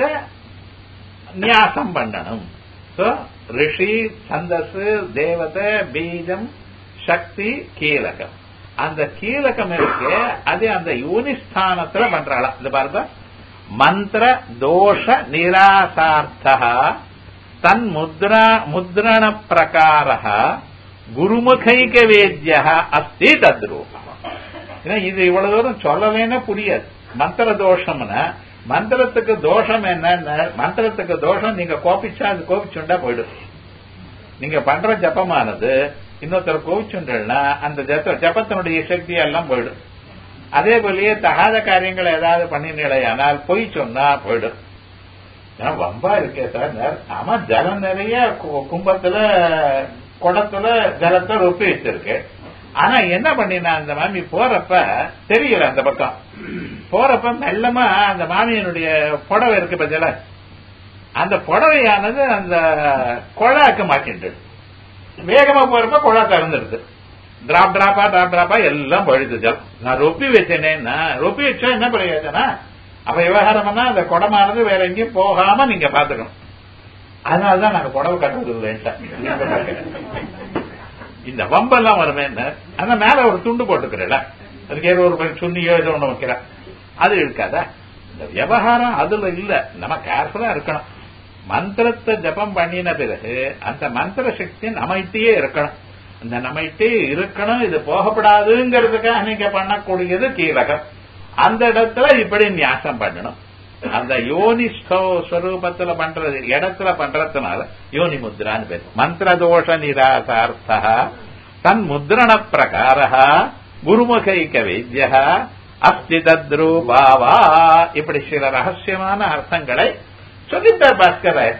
நியாசம் பண்ணணும் ரிஷி சந்தஸ் தேவதை பீஜம் சக்தி கீழகம் அந்த கீழகம் இருக்கு அது அந்த யூனிஸ்தானத்துல பண்றாளா இந்த பாருங்க மந்திர தோஷ நிராசார்த்தா தன் முத்ரா முத்ரண பிரகார குருமுகைக வேத்ய அஸ்தி தத்ரூபம் இது இவ்வளவு தூரம் சொல்லலேன்னா புரியாது மந்திர தோஷம்னா மந்திரத்துக்கு தோஷம் என்ன மந்திரத்துக்கு தோஷம் நீங்க கோபிச்சா அது கோபிச்சுண்டா போயிடும் நீங்க பண்ற ஜப்பமானது இன்னொருத்தர் கோவிச்சுண்டா அந்த ஜப்ப ஜப்பத்தினுடைய சக்தி எல்லாம் போயிடும் அதே போலயே தகாத காரியங்கள் ஏதாவது பண்ணினீங்களே ஆனால் பொய் சொன்னா போயிடும் வம்பா இருக்கே சார் ஆமா ஜலம் நிறைய கும்பத்துல குடத்துல ஜலத்தை ரொப்பி வச்சிருக்கு ஆனா என்ன பண்ணினா அந்த மாமி போறப்ப தெரியல அந்த பக்கம் போறப்ப மெல்லமா அந்த மாமியனுடைய புடவை இருக்கு பத்தில அந்த புடவையானது அந்த குழாக்கு மாட்டிட்டு வேகமா போறப்ப குழா திறந்துடுது டிராப் டிராப்பா டிராப் டிராப்பா எல்லாம் பழுது ஜலம் நான் ரொப்பி வச்சேனேன்னா ரொப்பி வச்சா என்ன பிரயோஜனா அப்ப விவகாரம்னா அந்த குடமானது வேற எங்கேயும் போகாம நீங்க பாத்துக்கணும் அதனாலதான் நாங்க புடவை கட்டுறது இல்லைன்ட்டு இந்த வம்பெல்லாம் வருமே அந்த மேல ஒரு துண்டு போட்டுக்கிறல அதுக்கு ஏதோ ஒரு சுண்ணியோ ஏதோ ஒண்ணு வைக்கிற அது இருக்காதா இந்த விவகாரம் அதுல இல்ல நம்ம கேர்ஃபுல்லா இருக்கணும் மந்திரத்தை ஜபம் பண்ணின பிறகு அந்த மந்திர சக்தி நம்மகிட்டயே இருக்கணும் அந்த நம்மகிட்டே இருக்கணும் இது போகப்படாதுங்கிறதுக்காக நீங்க பண்ணக்கூடியது கீழகம் அந்த இடத்துல இப்படி நியாசம் பண்ணணும் அந்த யோனி ஸ்வரூபத்துல பண்றது இடத்துல பண்றதுனால யோனி முத்ரான்னு பேர் மந்திரதோஷ நிராசார்த்தா தன் முத்ரண பிரகார குருமுகைக வைத்திய அஸ்தி தத்ரூபாவா இப்படி சில ரகசியமான அர்த்தங்களை சொல்லிட்டார் பாஸ்கரர்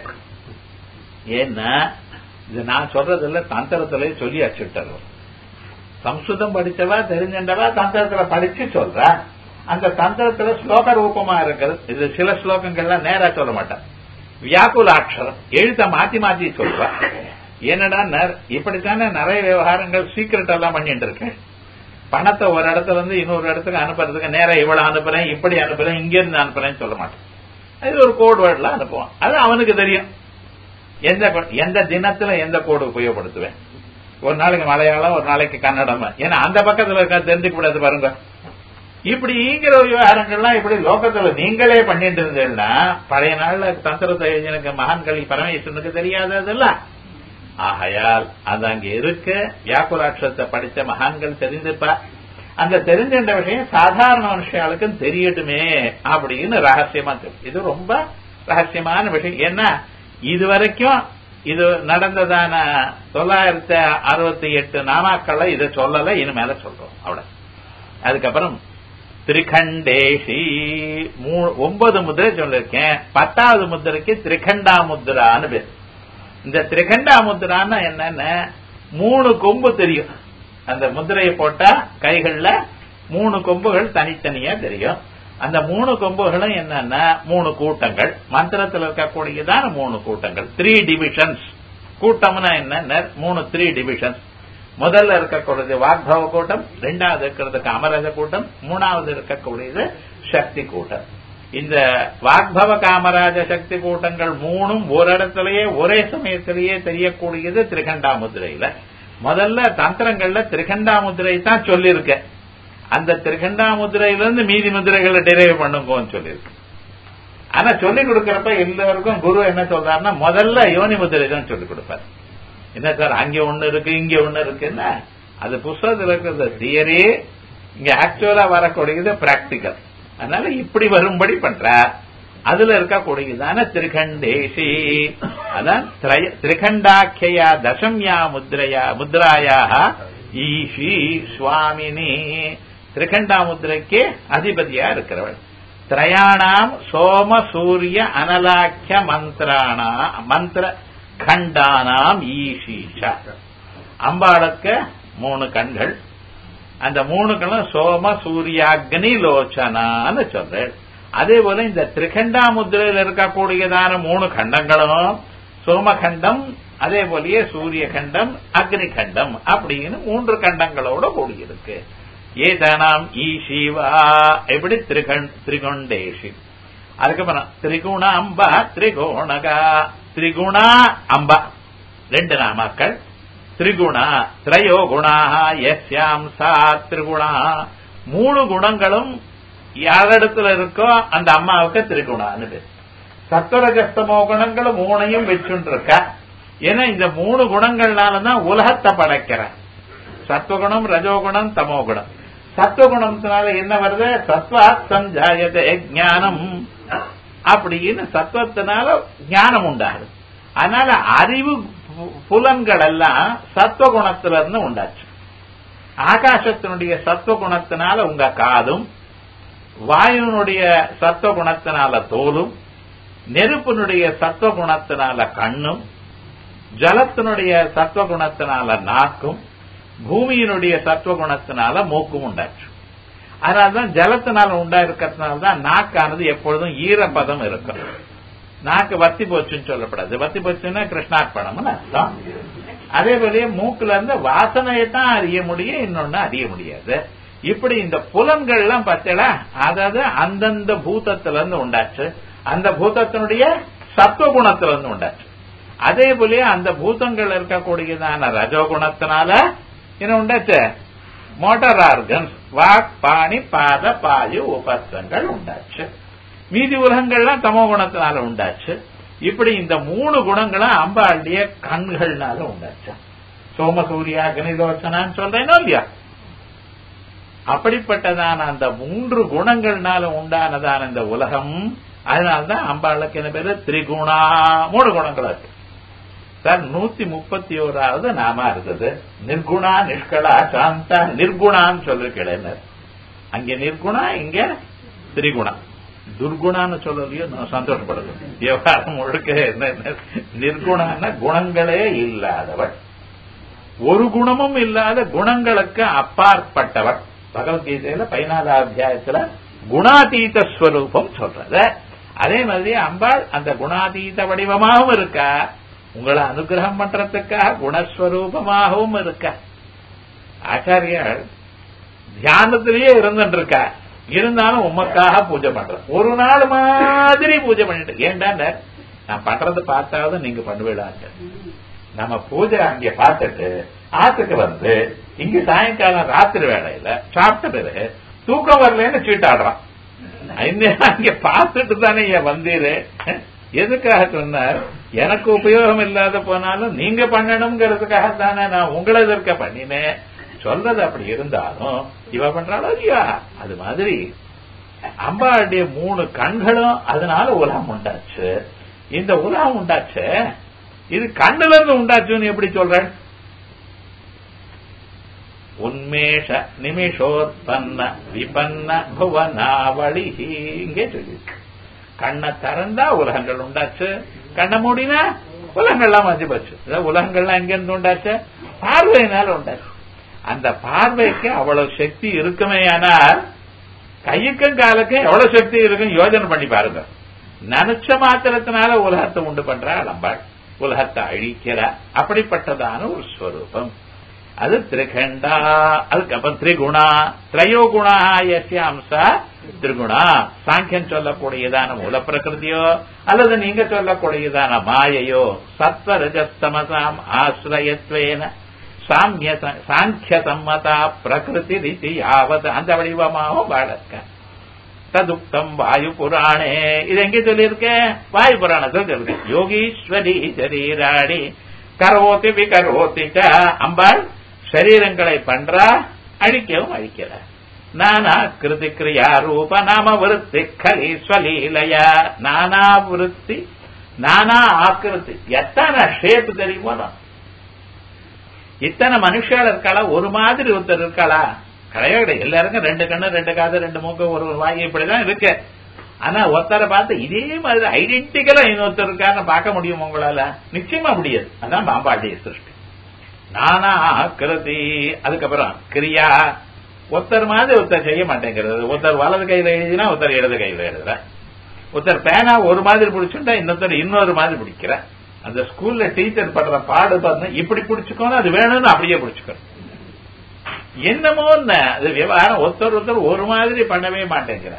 ஏன்னா இது நான் சொல்றதில்ல தந்திரத்திலே சொல்லி அச்சுட்டார் சம்ஸ்கிருதம் படிச்சவா தெரிஞ்சவா தந்திரத்துல படிச்சு சொல்றா அந்த தந்திரத்துல ஸ்லோக ரூபமா இருக்கிறது இது சில ஸ்லோகங்கள்லாம் நேரா சொல்ல மாட்டேன் வியாக்குலாட்சரம் எழுத்த மாத்தி மாத்தி சொல்றா என்னடா இப்படித்தானே நிறைய விவகாரங்கள் சீக்கிரட் எல்லாம் பண்ணிட்டு இருக்கேன் பணத்தை ஒரு இடத்துல இருந்து இன்னொரு இடத்துக்கு அனுப்புறதுக்கு நேரம் இவ்வளவு அனுப்புறேன் இப்படி அனுப்புறேன் இங்க இருந்து அனுப்புறேன்னு சொல்ல மாட்டேன் அது ஒரு கோட் வேர்ட்ல அனுப்புவான் அது அவனுக்கு தெரியும் எந்த எந்த தினத்துல எந்த கோடு உபயோகப்படுத்துவேன் ஒரு நாளைக்கு மலையாளம் ஒரு நாளைக்கு கன்னடம் ஏன்னா அந்த பக்கத்துல இருக்க தெரிஞ்சுக்க கூடாது பாருங்க இப்படிங்கிற விவகாரங்கள்லாம் இப்படி லோகத்துல நீங்களே பண்ணிட்டு இருந்தீங்கன்னா பழைய நாள்ல தந்திரத்தை எனக்கு மகான்கள் பரமேஸ்வரனுக்கு தெரியாததல்ல ஆகையால் அது அங்க இருக்கு வியாக்குலாட்சத்தை படித்த மகான்கள் தெரிஞ்சிருப்பா அந்த தெரிஞ்சின்ற விஷயம் சாதாரண மனுஷாளுக்கும் தெரியட்டுமே அப்படின்னு ரகசியமா தெரியும் இது ரொம்ப ரகசியமான விஷயம் என்ன இது வரைக்கும் இது நடந்ததான தொள்ளாயிரத்தி அறுபத்தி எட்டு நாமாக்கள்ல இதை சொல்லல இனிமேல சொல்றோம் அவ்வளவு அதுக்கப்புறம் திரிகண்டேஷி ஒன்பது முதிரை சொல்லிருக்கேன் பத்தாவது முத்திரைக்கு திரிகண்டா முத்ரான்னு பேர் இந்த திரிகண்டா முத்ரான்னா என்னன்னு மூணு கொம்பு தெரியும் அந்த முதிரையை போட்டா கைகள்ல மூணு கொம்புகள் தனித்தனியா தெரியும் அந்த மூணு கொம்புகளும் என்னன்னா மூணு கூட்டங்கள் மந்திரத்தில் இருக்கக்கூடியதான மூணு கூட்டங்கள் த்ரீ டிவிஷன்ஸ் கூட்டம்னா என்ன மூணு த்ரீ டிவிஷன்ஸ் முதல்ல இருக்கக்கூடியது வாக்பவ கூட்டம் ரெண்டாவது இருக்கிறதுக்கு அமரஜ கூட்டம் மூணாவது இருக்கக்கூடியது சக்தி கூட்டம் இந்த வாக்பவ காமராஜ சக்தி கூட்டங்கள் மூணும் ஒரு இடத்திலேயே ஒரே சமயத்திலேயே தெரியக்கூடியது திரிகண்டா முதிரையில முதல்ல தந்திரங்கள்ல திரிகண்டா முதிரை தான் சொல்லியிருக்க அந்த திரிகண்டா முதிரையிலிருந்து மீதி முதிரைகளை டிரைவ் பண்ணுங்கன்னு சொல்லியிருக்கு ஆனா சொல்லிக் கொடுக்கறப்ப எல்லாருக்கும் குரு என்ன சொல்றாருன்னா முதல்ல யோனி முதிரை தான் சொல்லிக் கொடுப்பாரு என்ன சார் அங்க ஒண்ணு இருக்கு இங்க ஒண்ணு இருக்குன்னா அது புஸ்தகத்தில் இருக்கிறது தியரி இங்க ஆக்சுவலா வரக்கூடியது பிராக்டிக்கல் அதனால இப்படி வரும்படி பண்ற அதுல இருக்கக்கூடியதான திரிகண்டேசி அதான் திரிகண்டாக்கியா தசம்யா முத்ரையா முத்ராயாக ஈஷி சுவாமினி திரிகண்டா முத்திரைக்கு அதிபதியா இருக்கிறவள் திரயாணாம் சோம சூரிய அனலாக்கிய மந்திராணா மந்திர கண்டானாம் ஈஷீஷா அம்பாளுக்கு மூணு கண்கள் அந்த மூணு கண்ணும் சோம சூரியாக்னி லோச்சனான்னு சொல்றேன் அதே போல இந்த திரிகண்டா முத்திரையில் இருக்கக்கூடியதான மூணு கண்டங்களும் சோமகண்டம் அதே போலயே சூரிய கண்டம் அக்னி கண்டம் அப்படின்னு மூன்று கண்டங்களோட கூடியிருக்கு ஏதானாம் ஈஷிவா எப்படி திரிகண் திரிகுண்டேஷி அதுக்கப்புறம் திரிகுண அம்பா திரிகோணகா திரிகுணா அம்பா ரெண்டு நாமாக்கள் திரிகுணா திரையோ குணா எஸ்யாம் சா திரிகுணா மூணு குணங்களும் யாரிடத்துல இருக்கோ அந்த அம்மாவுக்கு திரிகுணான்னு பேர் சத்வரஜஸ்தமோ குணங்களும் மூணையும் வச்சுட்டு இருக்க ஏன்னா இந்த மூணு குணங்கள்னாலதான் உலகத்தை படைக்கிறேன் சத்வகுணம் ரஜோகுணம் தமோகுணம் சத்வகுணத்தினால என்ன வருது சத்வாத் சஞ்சாயத ஞானம் அப்படின்னு சத்வத்தினால ஞானம் உண்டாகுது அதனால அறிவு புலன்கள் எல்லாம் சத்வகுணத்திலிருந்து உண்டாச்சு ஆகாசத்தினுடைய சத்வகுணத்தினால உங்க காதும் வாயுனுடைய சத்வகுணத்தினால தோலும் நெருப்பினுடைய சத்வகுணத்தினால கண்ணும் ஜலத்தினுடைய சத்வகுணத்தினால நாக்கும் பூமியினுடைய சத்வகுணத்தினால மூக்கும் உண்டாச்சு அதனால்தான் ஜலத்தினால உண்டா இருக்கிறதுனால தான் நாக்கானது எப்பொழுதும் ஈரப்பதம் இருக்கும் நாக்கு வத்தி போச்சுன்னு சொல்லப்படாது வத்தி போச்சுன்னா கிருஷ்ணார்ப்பணம்னு அர்த்தம் அதே போலயே மூக்குல இருந்து வாசனையை தான் அறிய முடியும் இன்னொன்னு அறிய முடியாது இப்படி இந்த புலன்கள் எல்லாம் பார்த்தீங்களா அதாவது அந்தந்த பூதத்துல இருந்து உண்டாச்சு அந்த பூதத்தினுடைய சத்துவகுணத்துல இருந்து உண்டாச்சு அதே போலயே அந்த பூதங்கள் இருக்கக்கூடியதான ரஜோகுணத்தினால என்ன உண்டாச்சு மோட்டார் ஆர்கன்ஸ் வாக் பாணி பாத பாயு உபஸ்தங்கள் உண்டாச்சு மீதி உலகங்கள்லாம் தமோ குணத்தினால உண்டாச்சு இப்படி இந்த மூணு குணங்களும் அம்பாளுடைய கண்கள்னால உண்டாச்சு சோம சூர்யா கணிதோச்சனான்னு சொல்றேனோ இல்லையா அப்படிப்பட்டதான அந்த மூன்று குணங்கள்னால உண்டானதான இந்த உலகம் அதனால்தான் அம்பாளுக்கு என்ன பேரு திரிகுணா மூணு குணங்கள் இருக்கு சார் நூத்தி முப்பத்தி ஓராவது நாமா இருந்தது நிர்குணா நிஷ்கலா சாந்தா நிர்குணான்னு சொல்லிருக்கேன் அங்க நிர்குணா இங்க திரிகுணா துர்குணான்னு சொல்லலையோ நான் சந்தோஷப்படுது விவகாரம் முழுக்க என்ன நிர்குணான குணங்களே இல்லாதவள் ஒரு குணமும் இல்லாத குணங்களுக்கு அப்பாற்பட்டவள் பகவத்கீதையில பதினாலாம் அத்தியாயத்துல குணாதீத ஸ்வரூபம் சொல்றது அதே மாதிரி அம்பாள் அந்த குணாதீத வடிவமாகவும் இருக்கா உங்களை அனுகிரகம் பண்றதுக்காக குணஸ்வரூபமாகவும் இருக்கா ஆச்சாரியால் தியானத்திலேயே இருந்துட்டு இருக்கா இருந்தாலும் உமக்காக பூஜை பண்ற ஒரு நாள் மாதிரி பூஜை பண்ணிட்டு ஏன்டா நான் பண்றது பார்த்தாவது நீங்க பண்ணுவீடாங்க நம்ம பூஜை அங்க பார்த்துட்டு ஆத்துக்கு வந்து இங்க சாயங்காலம் ராத்திரி வேலையில சாப்பிட்ட பிறகு தூக்கம் வரலன்னு சீட்டாடுறான் அங்க பார்த்துட்டு தானே என் வந்தீரு எதுக்காக சொன்னார் எனக்கு உபயோகம் இல்லாத போனாலும் நீங்க பண்ணணுங்கிறதுக்காக தானே நான் உங்களை எதிர்க்க பண்ணினேன் சொல்றது அப்படி இருந்தாலும் இவ பண்றாளோ இல்லையா அது மாதிரி அம்பாளுடைய மூணு கண்களும் அதனால உலகம் உண்டாச்சு இந்த உலகம் உண்டாச்சு இது கண்ணுல இருந்து உண்டாச்சுன்னு எப்படி சொல்ற உன்மேஷ நிமிஷோத்பன்ன விபன்ன புவனாவளி இங்கே சொல்லியிருக்கு கண்ணை திறந்தா உலகங்கள் உண்டாச்சு கண்ணை மூடினா உலகங்கள்லாம் மஞ்சு போச்சு உலகங்கள்லாம் எங்கிருந்து உண்டாச்சு பார்வையினால உண்டாச்சு அந்த பார்வைக்கு அவ்வளவு சக்தி இருக்குமே ஆனால் கையுக்கும் காலுக்கும் எவ்வளவு சக்தி இருக்கும் யோஜனை பண்ணி பாருங்க நினைச்ச மாத்திரத்தினால உலகத்தை உண்டு பண்ற அலம்பாள் உலகத்தை அழிக்கிற அப்படிப்பட்டதான ஒரு ஸ்வரூபம் அது திரிகண்டா அதுக்கப்புறம் திரிகுணா திரையோ குணா எஸ்ய அம்சா திரிகுணா சாங்கியம் சொல்லக்கூடியதான மூல பிரகிருதியோ அல்லது நீங்க சொல்லக்கூடியதான மாயையோ சத்வ ரஜஸ்தமசாம் ஆசிரயத்வேன சாமிய சாங்கிய சம்மதா பிரகிருதி ரீதி யாவது அந்த வடிவமாகவும் வாழக்க ததுக்தம் வாயு புராணே இது எங்க சொல்லியிருக்கேன் வாயு புராணத்தில் சொல்லிருக்கேன் யோகீஸ்வரி சரீராடி கரோதி விகரோதி அம்பாள் சரீரங்களை பண்றா அழிக்கவும் அழிக்கிற நானா கிருதி கிரியா ரூப நாம விருத்தி கலி ஸ்வலீலையா நானா விருத்தி நானா ஆக்கிருத்தி எத்தனை ஷேப் தெரியுமோ இத்தனை மனுஷால் இருக்காளா ஒரு மாதிரி ஒருத்தர் இருக்காளா கிடையாது கிடையாது எல்லாருக்கும் ரெண்டு கண்ணு ரெண்டு காது ரெண்டு மூக்கு ஒரு வாங்கி இப்படிதான் இருக்கு ஆனா ஒருத்தரை பார்த்து இதே மாதிரி ஐடென்டிக்கலா இன்னொருத்தர் இருக்காருன்னு பார்க்க முடியும் உங்களால நிச்சயமா முடியாது அதான் பாம்பாட்டிய சிருஷ்டி நானா கிருதி அதுக்கப்புறம் கிரியா ஒருத்தர் மாதிரி ஒருத்தர் செய்ய மாட்டேங்கிறது ஒருத்தர் வலது கையில எழுதினா ஒருத்தர் இடது கையில எழுதுற ஒருத்தர் பேனா ஒரு மாதிரி பிடிச்சுட்டா இன்னொருத்தர் இன்னொரு மாதிரி பிடிக்கிற அந்த ஸ்கூல்ல டீச்சர் படுற பாடு பார்த்தா இப்படி பிடிச்சுக்கணும் அது வேணும்னு அப்படியே பிடிச்சுக்கணும் என்னமோ அது விவகாரம் ஒருத்தர் ஒருத்தர் ஒரு மாதிரி பண்ணவே மாட்டேங்கிற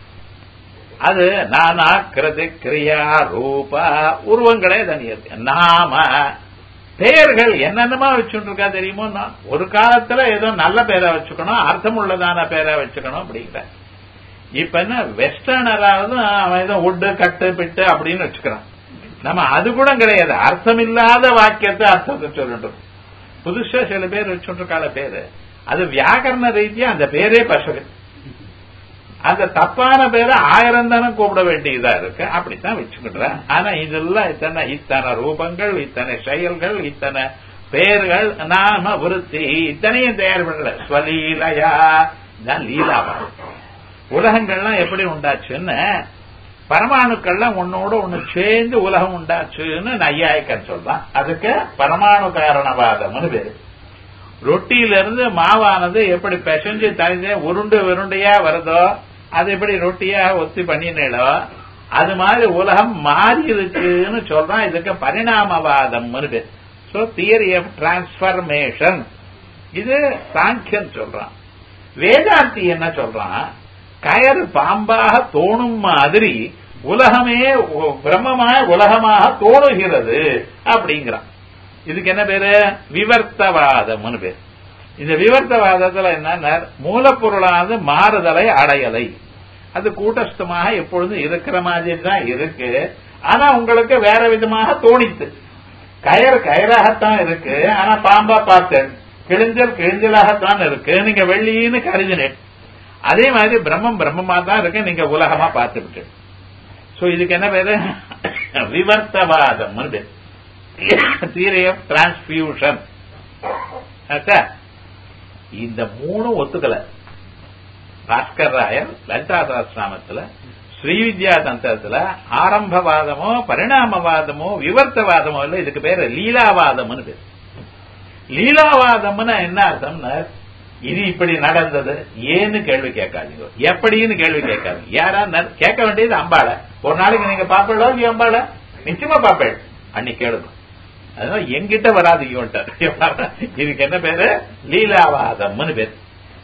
அது நானா கிருதி கிரியா ரூபா உருவங்களே தனி இருக்கு நாம பெயர்கள் என்னென்னமா வச்சுட்டு இருக்கா தெரியுமோ ஒரு காலத்துல ஏதோ நல்ல பேரை வச்சுக்கணும் அர்த்தம் உள்ளதான பேரை வச்சுக்கணும் அப்படிங்கிற இப்ப என்ன வெஸ்டர்னராவது அவன் ஏதோ உட்டு கட்டு பிட்டு அப்படின்னு வச்சுக்கிறான் நம்ம அது கூட கிடையாது அர்த்தம் இல்லாத வாக்கியத்தை அர்த்தத்தை சொல்லிட்டு புதுசா சில பேர் வச்சுட்டு பேரு அது வியாக்கரண ரீதியா அந்த பேரே பசகு அந்த தப்பான பேரை ஆயிரம் தானே கூப்பிட வேண்டியதா இருக்கு அப்படித்தான் வச்சுக்கிட்ட ஆனா இதெல்லாம் இத்தனை இத்தனை ரூபங்கள் இத்தனை செயல்கள் இத்தனை பெயர்கள் நாம விருத்தி இத்தனையும் தயார் பண்ணல ஸ்வலீலையா தான் லீலாவா உலகங்கள்லாம் எப்படி உண்டாச்சுன்னு பரமாணுக்கள்லாம் ஒன்னோட ஒண்ணு சேர்ந்து உலகம் உண்டாச்சுன்னு நையாய்க்கன் சொல்றான் அதுக்கு பரமாணு காரணவாதம்னு பேரு ரொட்டியில இருந்து மாவானது எப்படி பிசைஞ்சு தனிஞ்சு உருண்டு உருண்டையா வருதோ அது எப்படி ரொட்டியா ஒத்தி பண்ணினோ அது மாதிரி உலகம் மாறி இருக்குன்னு சொல்றான் இதுக்கு பரிணாமவாதம் பேர் சோ தியரி ஆஃப் டிரான்ஸ்பர்மேஷன் இது சாங்கியன் சொல்றான் வேதாந்தி என்ன சொல்றான் கயறு பாம்பாக தோணும் மாதிரி உலகமே பிரம்மமாக உலகமாக தோணுகிறது அப்படிங்கிறான் இதுக்கு என்ன பேரு விவர்த்தவாதம்னு பேர் இந்த விவர்த்தவாதத்துல என்ன மூலப்பொருளானது மாறுதலை அடையலை அது கூட்டஸ்தமாக எப்பொழுதும் இருக்கிற மாதிரி தான் இருக்கு ஆனா உங்களுக்கு வேற விதமாக தோணித்து கயர் கயராகத்தான் இருக்கு ஆனா பாம்பா பார்த்தேன் கிழிஞ்சல் கிழிஞ்சலாகத்தான் இருக்கு நீங்க வெள்ளின்னு கருதினேன் அதே மாதிரி பிரம்மம் பிரம்மமா தான் இருக்கு நீங்க உலகமா பார்த்துவிட்டு சோ இதுக்கு என்ன பேரு விவர்த்தவாதம் தியரி ஆஃப் டிரான்ஸ்பியூஷன் இந்த மூணு ஒத்துக்கல பாஸ்கர் ராயர் லலிதா சகஸ்ராமத்துல ஸ்ரீவித்யா தந்திரத்துல ஆரம்பவாதமோ பரிணாமவாதமோ விவர்த்தவாதமோ இல்ல இதுக்கு பேரு லீலாவாதம்னு பேரு லீலாவாதம்னு என்ன அர்த்தம்னா இது இப்படி நடந்தது ஏன்னு கேள்வி கேட்காதீங்க எப்படின்னு கேள்வி கேட்காதீங்க யாரா கேட்க வேண்டியது அம்பாள ஒரு நாளைக்கு நீங்க பாப்பீங்களோ இல்லையா அம்பாள நிச்சயமா பாப்பேன் அன்னைக்கு கேளுங்க அதனால எங்கிட்ட வராது இவன்ட்ட இதுக்கு என்ன பேரு லீலாவாதம்னு பேரு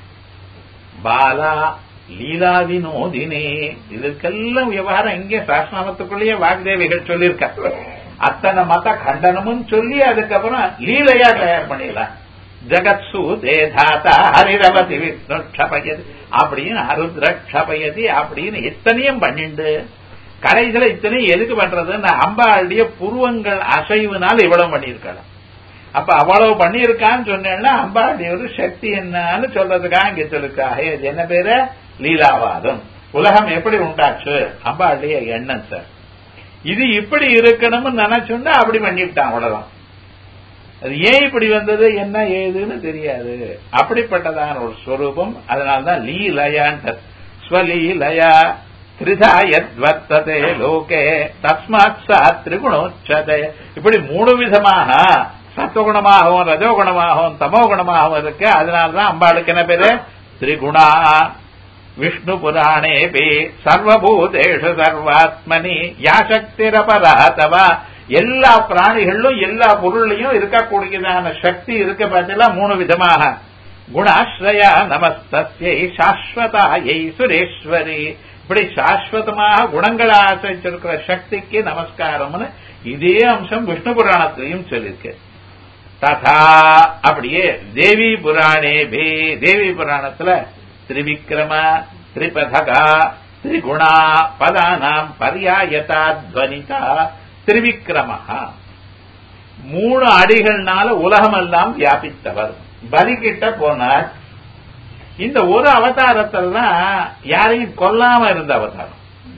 பாலா லீலா வினோதினே இதுக்கெல்லாம் விவகாரம் எங்கே சாஸ்திரத்துக்குள்ளேயே வாக்தேவிகள் சொல்லியிருக்கா அத்தனை மத கண்டனமும் சொல்லி அதுக்கப்புறம் லீலையா தயார் பண்ணிடலாம் ஜகத்சு தேதாதா ஹரிரவதி விஷ்ணுஷபயதி அப்படின்னு அருத்ரக்ஷபயதி அப்படின்னு இத்தனையும் பண்ணிண்டு கடைசியில இத்தனையும் எதுக்கு பண்றதுன்னு அம்பாளுடைய புருவங்கள் அசைவுனால இவ்வளவு பண்ணியிருக்கலாம் அப்ப அவ்வளவு பண்ணியிருக்கான்னு சொன்னேன்னா அம்பாளுடைய ஒரு சக்தி என்னன்னு சொல்றதுக்காக இங்க சொல்லிருக்காக இது என்ன பேரு லீலாவாதம் உலகம் எப்படி உண்டாச்சு அம்பாளுடைய எண்ணம் சார் இது இப்படி இருக்கணும்னு நினைச்சுன்னா அப்படி பண்ணிவிட்டான் அவ்வளவுதான் அது ஏன் இப்படி வந்தது என்ன ஏதுன்னு தெரியாது அப்படிப்பட்டதான ஒரு ஸ்வரூபம் அதனால்தான் லீலயான் ஸ்வலீலயா திரிதா யத்வர்த்ததே லோகே தஸ்மாத் சா திரிகுணோச்சதே இப்படி மூணு விதமாக சத்துவகுணமாகவும் ரஜோகுணமாகவும் தமோ குணமாகவும் இருக்கு அதனால்தான் அம்பாளுக்கு என்ன பேரு திரிகுணா விஷ்ணு புராணேபி சர்வபூதேஷு சர்வாத்மனி யாசக்திரபராதவா எல்லா பிராணிகளிலும் எல்லா பொருள்லையும் இருக்கக்கூடியதான சக்தி இருக்க பார்த்தீங்களா மூணு விதமாக குணாஸ்ரயா நமஸ்தஸ்யை சாஸ்வதாயை சுரேஸ்வரி இப்படி சாஸ்வதமாக குணங்களை ஆசிரிச்சிருக்கிற சக்திக்கு நமஸ்காரம்னு இதே அம்சம் விஷ்ணு புராணத்திலையும் சொல்லியிருக்கு ததா அப்படியே தேவி புராணே பே தேவி புராணத்துல திரிவிக்ரம திரிபதகா திரிகுணா பதானாம் பரியாயதா துவனிதா திரிவிக்ரமஹா மூணு அடிகள்னால உலகமெல்லாம் வியாபித்தவர் பலிகிட்ட போனார் இந்த ஒரு அவதாரத்தெல்லாம் யாரையும் கொல்லாம இருந்த அவதாரம்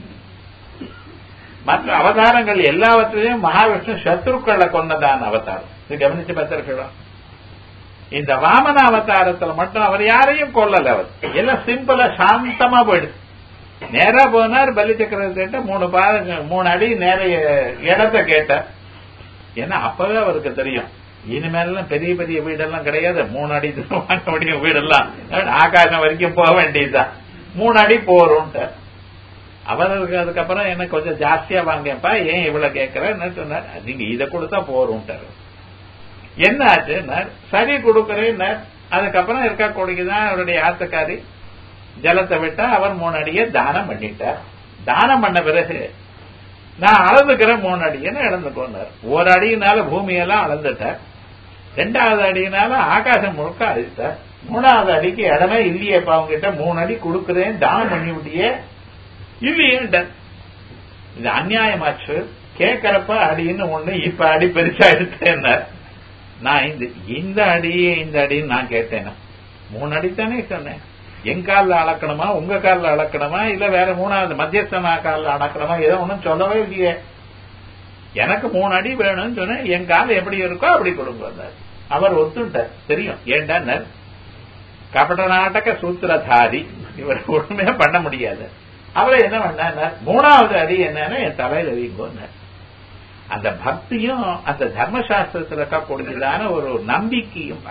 மற்ற அவதாரங்கள் எல்லாவற்றிலையும் மகாவிஷ்ணு சத்ருக்களை கொன்னதான அவதாரம் இது கவனிச்சு பார்த்திருக்கலாம் இந்த வாமன அவதாரத்துல மட்டும் அவர் யாரையும் கொல்லல அவர் எல்லாம் சிம்பிளா சாந்தமா போயிடுது நேரா போனார் பலி சக்கரவர்த்திட்ட மூணு பாத மூணு அடி நேர இடத்த கேட்டார் ஏன்னா அப்பவே அவருக்கு தெரியும் இனிமேலாம் பெரிய பெரிய வீடெல்லாம் கிடையாது மூணு அடி வாங்க முடியும் வீடெல்லாம் ஆகாசம் வரைக்கும் போக வேண்டியதுதான் மூணு அடி போறோம்ட்டு அவருக்கு அதுக்கப்புறம் என்ன கொஞ்சம் ஜாஸ்தியா வாங்கப்பா ஏன் இவ்வளவு கேட்கறேன்னு சொன்னார் நீங்க இதை கொடுத்தா போறோம்ட்டாரு என்ன ஆச்சுன்னார் சரி கொடுக்கறேன் அதுக்கப்புறம் இருக்கக்கூடியதான் அவருடைய ஆத்தக்காரி ஜலத்தை விட்டா அவர் மூணு அடியை தானம் பண்ணிட்டார் தானம் பண்ண பிறகு நான் அளந்துக்கிறேன் மூணு அடின்னு இழந்துக்கோனார் ஒரு அடியினால பூமியெல்லாம் அளந்துட்டார் ரெண்டாவது அடியினால ஆகாசம் முழுக்க அழித்தார் மூணாவது அடிக்கு இடமே இல்லையேப்பா அவங்க கிட்ட மூணு அடி கொடுக்குறேன் தானம் பண்ணி விட்டியே இல்லையேன்ட்டார் இது அநியாயமாச்சு கேட்கறப்ப அடின்னு ஒண்ணு இப்ப அடி பெருசா எடுத்தேன்னார் நான் இந்த இந்த அடி இந்த அடின்னு நான் கேட்டேன் மூணு அடி தானே சொன்னேன் என் காலில் அளக்கணுமா உங்க காலில் அளக்கணுமா இல்ல வேற மூணாவது மத்தியஸ்தனா காலில் அளக்கணுமா ஏதோ ஒன்றும் சொல்லவே இல்லையே எனக்கு மூணு அடி வேணும்னு சொன்னேன் என் கால் எப்படி இருக்கோ அப்படி கொடுங்க அவர் ஒத்துட்டார் தெரியும் ஏண்டா கபட நாடக சூத்திரதாரி இவர் ஒண்ணுமே பண்ண முடியாது அவரை என்ன பண்ணார் மூணாவது அடி என்னன்னா என் தலையில வீங்கோன்னார் அந்த பக்தியும் அந்த தர்மசாஸ்திரத்தில் இருக்கக்கூடியதான ஒரு நம்பிக்கையும்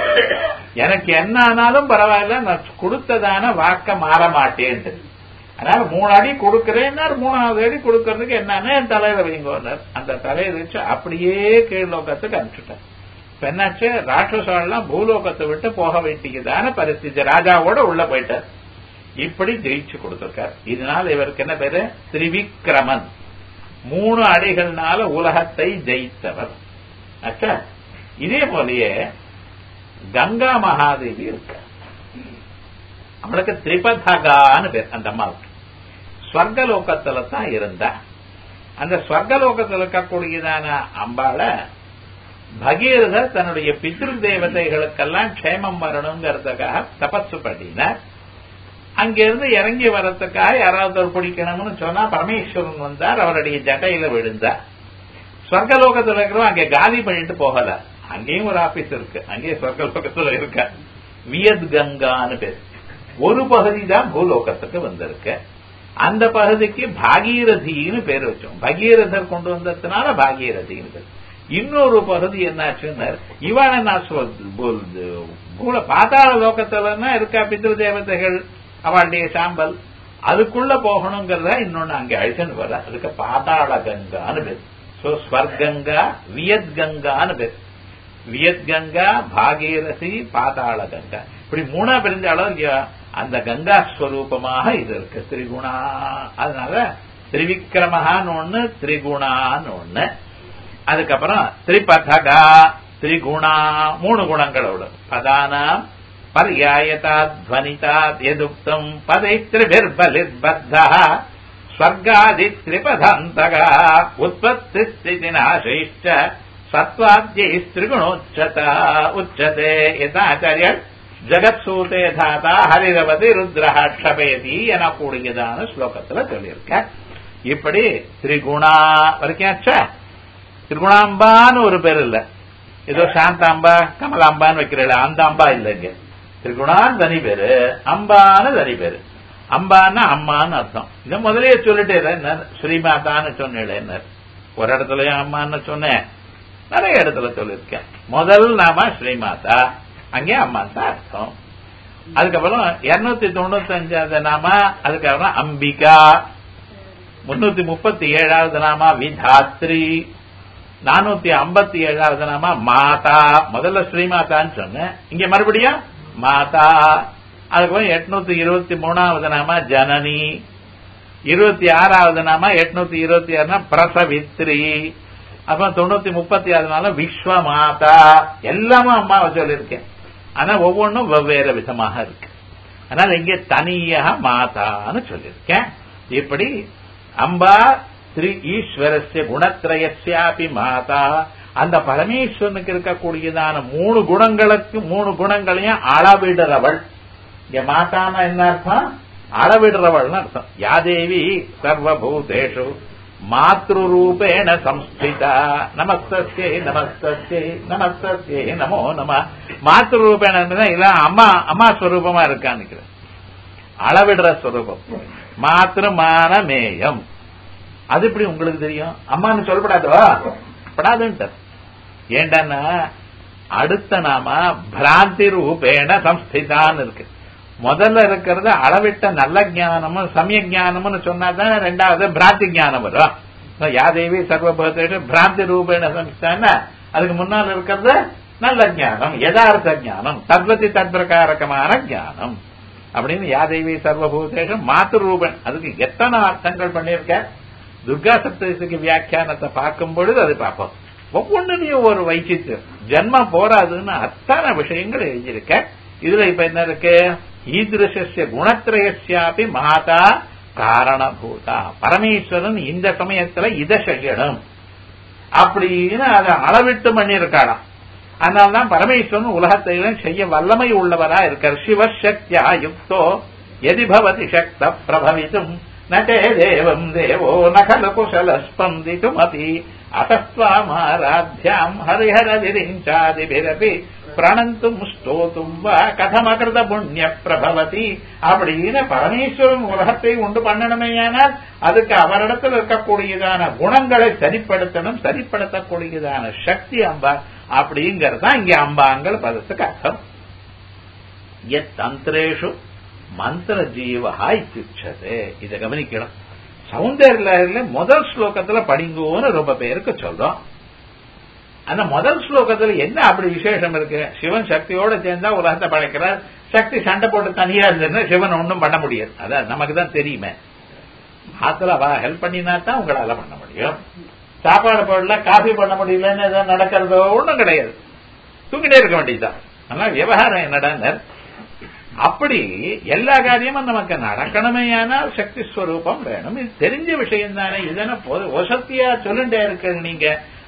எனக்கு என்ன ஆனாலும் பரவாயில்ல நான் கொடுத்ததான வாக்க மாற மாட்டேன் அதனால மூணு அடி கொடுக்கிறேன்னார் மூணாவது அடி கொடுக்கறதுக்கு என்னன்னா என் தலையில வைங்கோன்னார் அந்த தலையில வச்சு அப்படியே கீழ்லோகத்துக்கு அனுப்பிச்சுட்டேன் இப்ப என்னாச்சு ராட்சசாலாம் பூலோகத்தை விட்டு போக வேண்டியதான பரிஸ்திதி ராஜாவோட உள்ள போயிட்டார் இப்படி ஜெயிச்சு கொடுத்திருக்கார் இதனால இவருக்கு என்ன பேரு திரிவிக்ரமன் மூணு அடிகள்னால உலகத்தை ஜெயித்தவர் அச்சா இதே போலயே கங்கா மகாதேவி இருக்க அவளுக்கு திரிபதகான்னு பேர் அந்த அம்மாவுக்கு ஸ்வர்கலோகத்துல தான் இருந்தா அந்த ஸ்வர்கலோகத்தில் இருக்கக்கூடியதான அம்பாள பகீரதர் தன்னுடைய பித்ரு தேவதைகளுக்கெல்லாம் க்ஷேமம் வரணுங்கிறதுக்காக தபசு பண்ணினார் அங்கிருந்து இறங்கி வரத்துக்காக யாராவது ஒரு பிடிக்கணும்னு சொன்னா பரமேஸ்வரன் வந்தார் அவருடைய ஜட்டையில விழுந்தார் சொர்க்கலோகத்துல இருக்கிறவங்க அங்கே காலி பண்ணிட்டு போகல அங்கேயும் ஒரு ஆபீஸ் இருக்கு அங்கேயும் சொர்க்கலோகத்துல இருக்க வியத் கங்கான்னு பேர் ஒரு பகுதி தான் பூலோகத்துக்கு வந்திருக்கு அந்த பகுதிக்கு பாகீரதின்னு பேர் வச்சோம் பகீரதர் கொண்டு வந்ததுனால பாகீரதின்னு பேர் இன்னொரு பகுதி என்னாச்சுன்னு இவன நான் பூல பாதாள லோகத்துலன்னா இருக்கா பித்ரு தேவதைகள் அவளுடைய சாம்பல் அதுக்குள்ள போகணுங்கிறத இன்னொன்னு அங்க அழிச்சுன்னு வர அதுக்கு பாதாள கங்கான்னு பேர் சோ ஸ்வர்கங்கா வியத் கங்கான்னு பேர் வியத் கங்கா பாகீரசி பாதாள கங்கா இப்படி மூணா பிரிஞ்சாலும் அந்த கங்கா ஸ்வரூபமாக இது இருக்கு திரிகுணா அதனால திரிவிக்ரமகான்னு ஒண்ணு திரிகுணான்னு ஒண்ணு அதுக்கப்புறம் திரிபதகா திரிகுணா மூணு குணங்களோட பதானாம் பர்யாயதா துவனிதா எதுக்தம் பதை திரிபிர்பலிர்பத்தா ஸ்வர்காதி திரிபதாந்தகா உற்பத்தி ஸ்திதி நாசைஷ்ட சத்வாத்யை திரிகுணோச்சதா உச்சதே யதாச்சாரியர் ஜெகத்சூதே தாத்தா ஹரிரவதி ருத்ரஹா க்ஷபயதி எனக்கூடியதான ஸ்லோகத்துல சொல்லியிருக்க இப்படி திரிகுணா வரைக்கும் ஆச்சா திரிகுணாம்பான்னு ஒரு பேர் இல்ல ஏதோ சாந்தாம்பா கமலாம்பான்னு வைக்கிறீங்களா அந்த அம்பா இல்ல இங்க திரிகுணான்னு தனி பேரு அம்பான்னு தனி பேரு அம்பான்னா அம்மான்னு அர்த்தம் இதை முதலே சொல்லிட்டே என்ன ஸ்ரீமாதான்னு சொன்னேன் ஒரு இடத்துலயும் அம்மான்னு சொன்னேன் நிறைய இடத்துல சொல்லியிருக்கேன் முதல் நாம ஸ்ரீமாதா அங்கே அம்மா தான் அர்த்தம் அதுக்கப்புறம் இருநூத்தி தொண்ணூத்தி அஞ்சாவது நாம அதுக்கப்புறம் அம்பிகா முன்னூத்தி முப்பத்தி ஏழாவது நாமா விதாத்ரி நானூத்தி ஐம்பத்தி ஏழாவது நாமா மாதா முதல்ல ஸ்ரீமாதான்னு சொன்னேன் இங்க மறுபடியும் மாதா அதுக்கப்புறம் எட்நூத்தி இருபத்தி மூணாவது நாமா ஜனனி இருபத்தி ஆறாவது நாமா எட்நூத்தி இருபத்தி ஆறுனா பிரசவித்ரி அப்புறம் தொண்ணூத்தி முப்பத்தி ஆறுனால விஸ்வமாதா எல்லாமும் அம்மாவை சொல்லியிருக்கேன் ஆனா ஒவ்வொன்றும் வெவ்வேறு விதமாக இருக்கு அதனால இங்கே தனியாக மாதான்னு சொல்லியிருக்கேன் இப்படி அம்பா ஸ்ரீ ஈஸ்வரஸ்ய குணத்திரயசியாபி மாதா அந்த பரமேஸ்வரனுக்கு இருக்கக்கூடியதான மூணு குணங்களுக்கு மூணு குணங்களையும் அளவிடுறவள் இங்க மாதானா என்ன அர்த்தம் அளவிடுறவள்னு அர்த்தம் யாதேவி சர்வபூதேஷு மாத்ருரூபேண சம்ஸ்திதா நமஸ்தே நமஸ்தே நமஸ்தே நமோ நம மாத்ருரூபேண இல்ல அம்மா அம்மா ஸ்வரூபமா இருக்கான்னு அளவிடுற ஸ்வரூபம் மாத்திரமான மேயம் அது எப்படி உங்களுக்கு தெரியும் அம்மான்னு சொல்லப்படாதோ படாதுன்ட்டு ஏண்டான்னா அடுத்த நாம பிராந்தி ரூபேண சம்ஸ்திதான்னு இருக்கு முதல்ல இருக்கிறது அளவிட்ட நல்ல ஞானமும் சமய ஞானம்னு சொன்னாதான் ரெண்டாவது பிராந்தி ஞானம் வரும் யாதேவி சர்வபூதேஷ பிராந்தி ரூபேண சம்ஸ்தான அதுக்கு முன்னால் இருக்கிறது நல்ல ஞானம் யதார்த்த ஞானம் தத்வதி தத்பிரகாரகமான ஞானம் அப்படின்னு யாதேவி சர்வபூதேஷம் மாத்து ரூபன் அதுக்கு எத்தனை அர்த்தங்கள் பண்ணியிருக்க துர்கா சப்தரிசிக்கு வியாக்கியானத்தை பார்க்கும் பொழுது அது பார்ப்போம் ஒவ்வொன்றுலையும் ஒரு வைச்சித்தியம் ஜென்மம் போராதுன்னு அத்தனை விஷயங்கள் எழுதியிருக்க இதுல இப்ப என்ன இருக்கு ஈதிருஷஸ்ய குணத்திரயசியாபி மாதா காரணபூதா பரமேஸ்வரன் இந்த சமயத்துல இதை செய்யணும் அப்படின்னு அதை அளவிட்டு பண்ணியிருக்காளாம் அதனால்தான் பரமேஸ்வரன் உலகத்தையும் செய்ய வல்லமை உள்ளவரா இருக்கார் சிவசக்தியா யுக்தோ எதி பவதி சக்த பிரபவித்தும் நே தேவம் தேவோ நகல குசல ஸ்பந்தித்தும் அபி அத்தஸ்வாமாராத்தியாம் ஹரிஹர விரிஞ்சாதிபிரபி பிரணந்தும் ஸ்தோத்தும் வா கதமகிருத புண்ணிய பிரபவதி அப்படின்னு பரமேஸ்வரன் உலகத்தை உண்டு பண்ணணுமேயானால் அதுக்கு அவரிடத்தில் இருக்கக்கூடியதான குணங்களை சரிப்படுத்தணும் சரிப்படுத்தக்கூடியதான சக்தி அம்பா அப்படிங்கிறது தான் இங்க அம்பாங்கள் பதத்துக்கு அர்த்தம் எத் தந்திரேஷு மந்திர ஜீவஹா இத்தியுச்சதே இதை கவனிக்கணும் சௌந்தர்யில முதல் ஸ்லோகத்துல படிங்கோன்னு ரொம்ப பேருக்கு சொல்றோம் அந்த முதல் ஸ்லோகத்துல என்ன அப்படி விசேஷம் இருக்கு சிவன் சக்தியோட சேர்ந்தா உலகத்தை படைக்கிறார் சக்தி சண்டை போட்டு தனியா இருந்ததுன்னா சிவன் ஒன்றும் பண்ண முடியாது அதான் நமக்கு தான் தெரியுமே ஆத்துல அவ ஹெல்ப் பண்ணினா தான் உங்களால பண்ண முடியும் சாப்பாடு போடல காஃபி பண்ண முடியலன்னு எதாவது நடக்கிறதோ ஒன்றும் கிடையாது தூங்கிட்டே இருக்க வேண்டியதுதான் ஆனா விவகாரம் என்னடா அப்படி எல்லா காரியமும் நமக்கு நடக்கணுமே ஆனால் சக்தி ஸ்வரூபம் வேணும் இது தெரிஞ்ச விஷயம் தானே இதனை வசத்தியா சொல்லுண்டே இருக்க நீங்க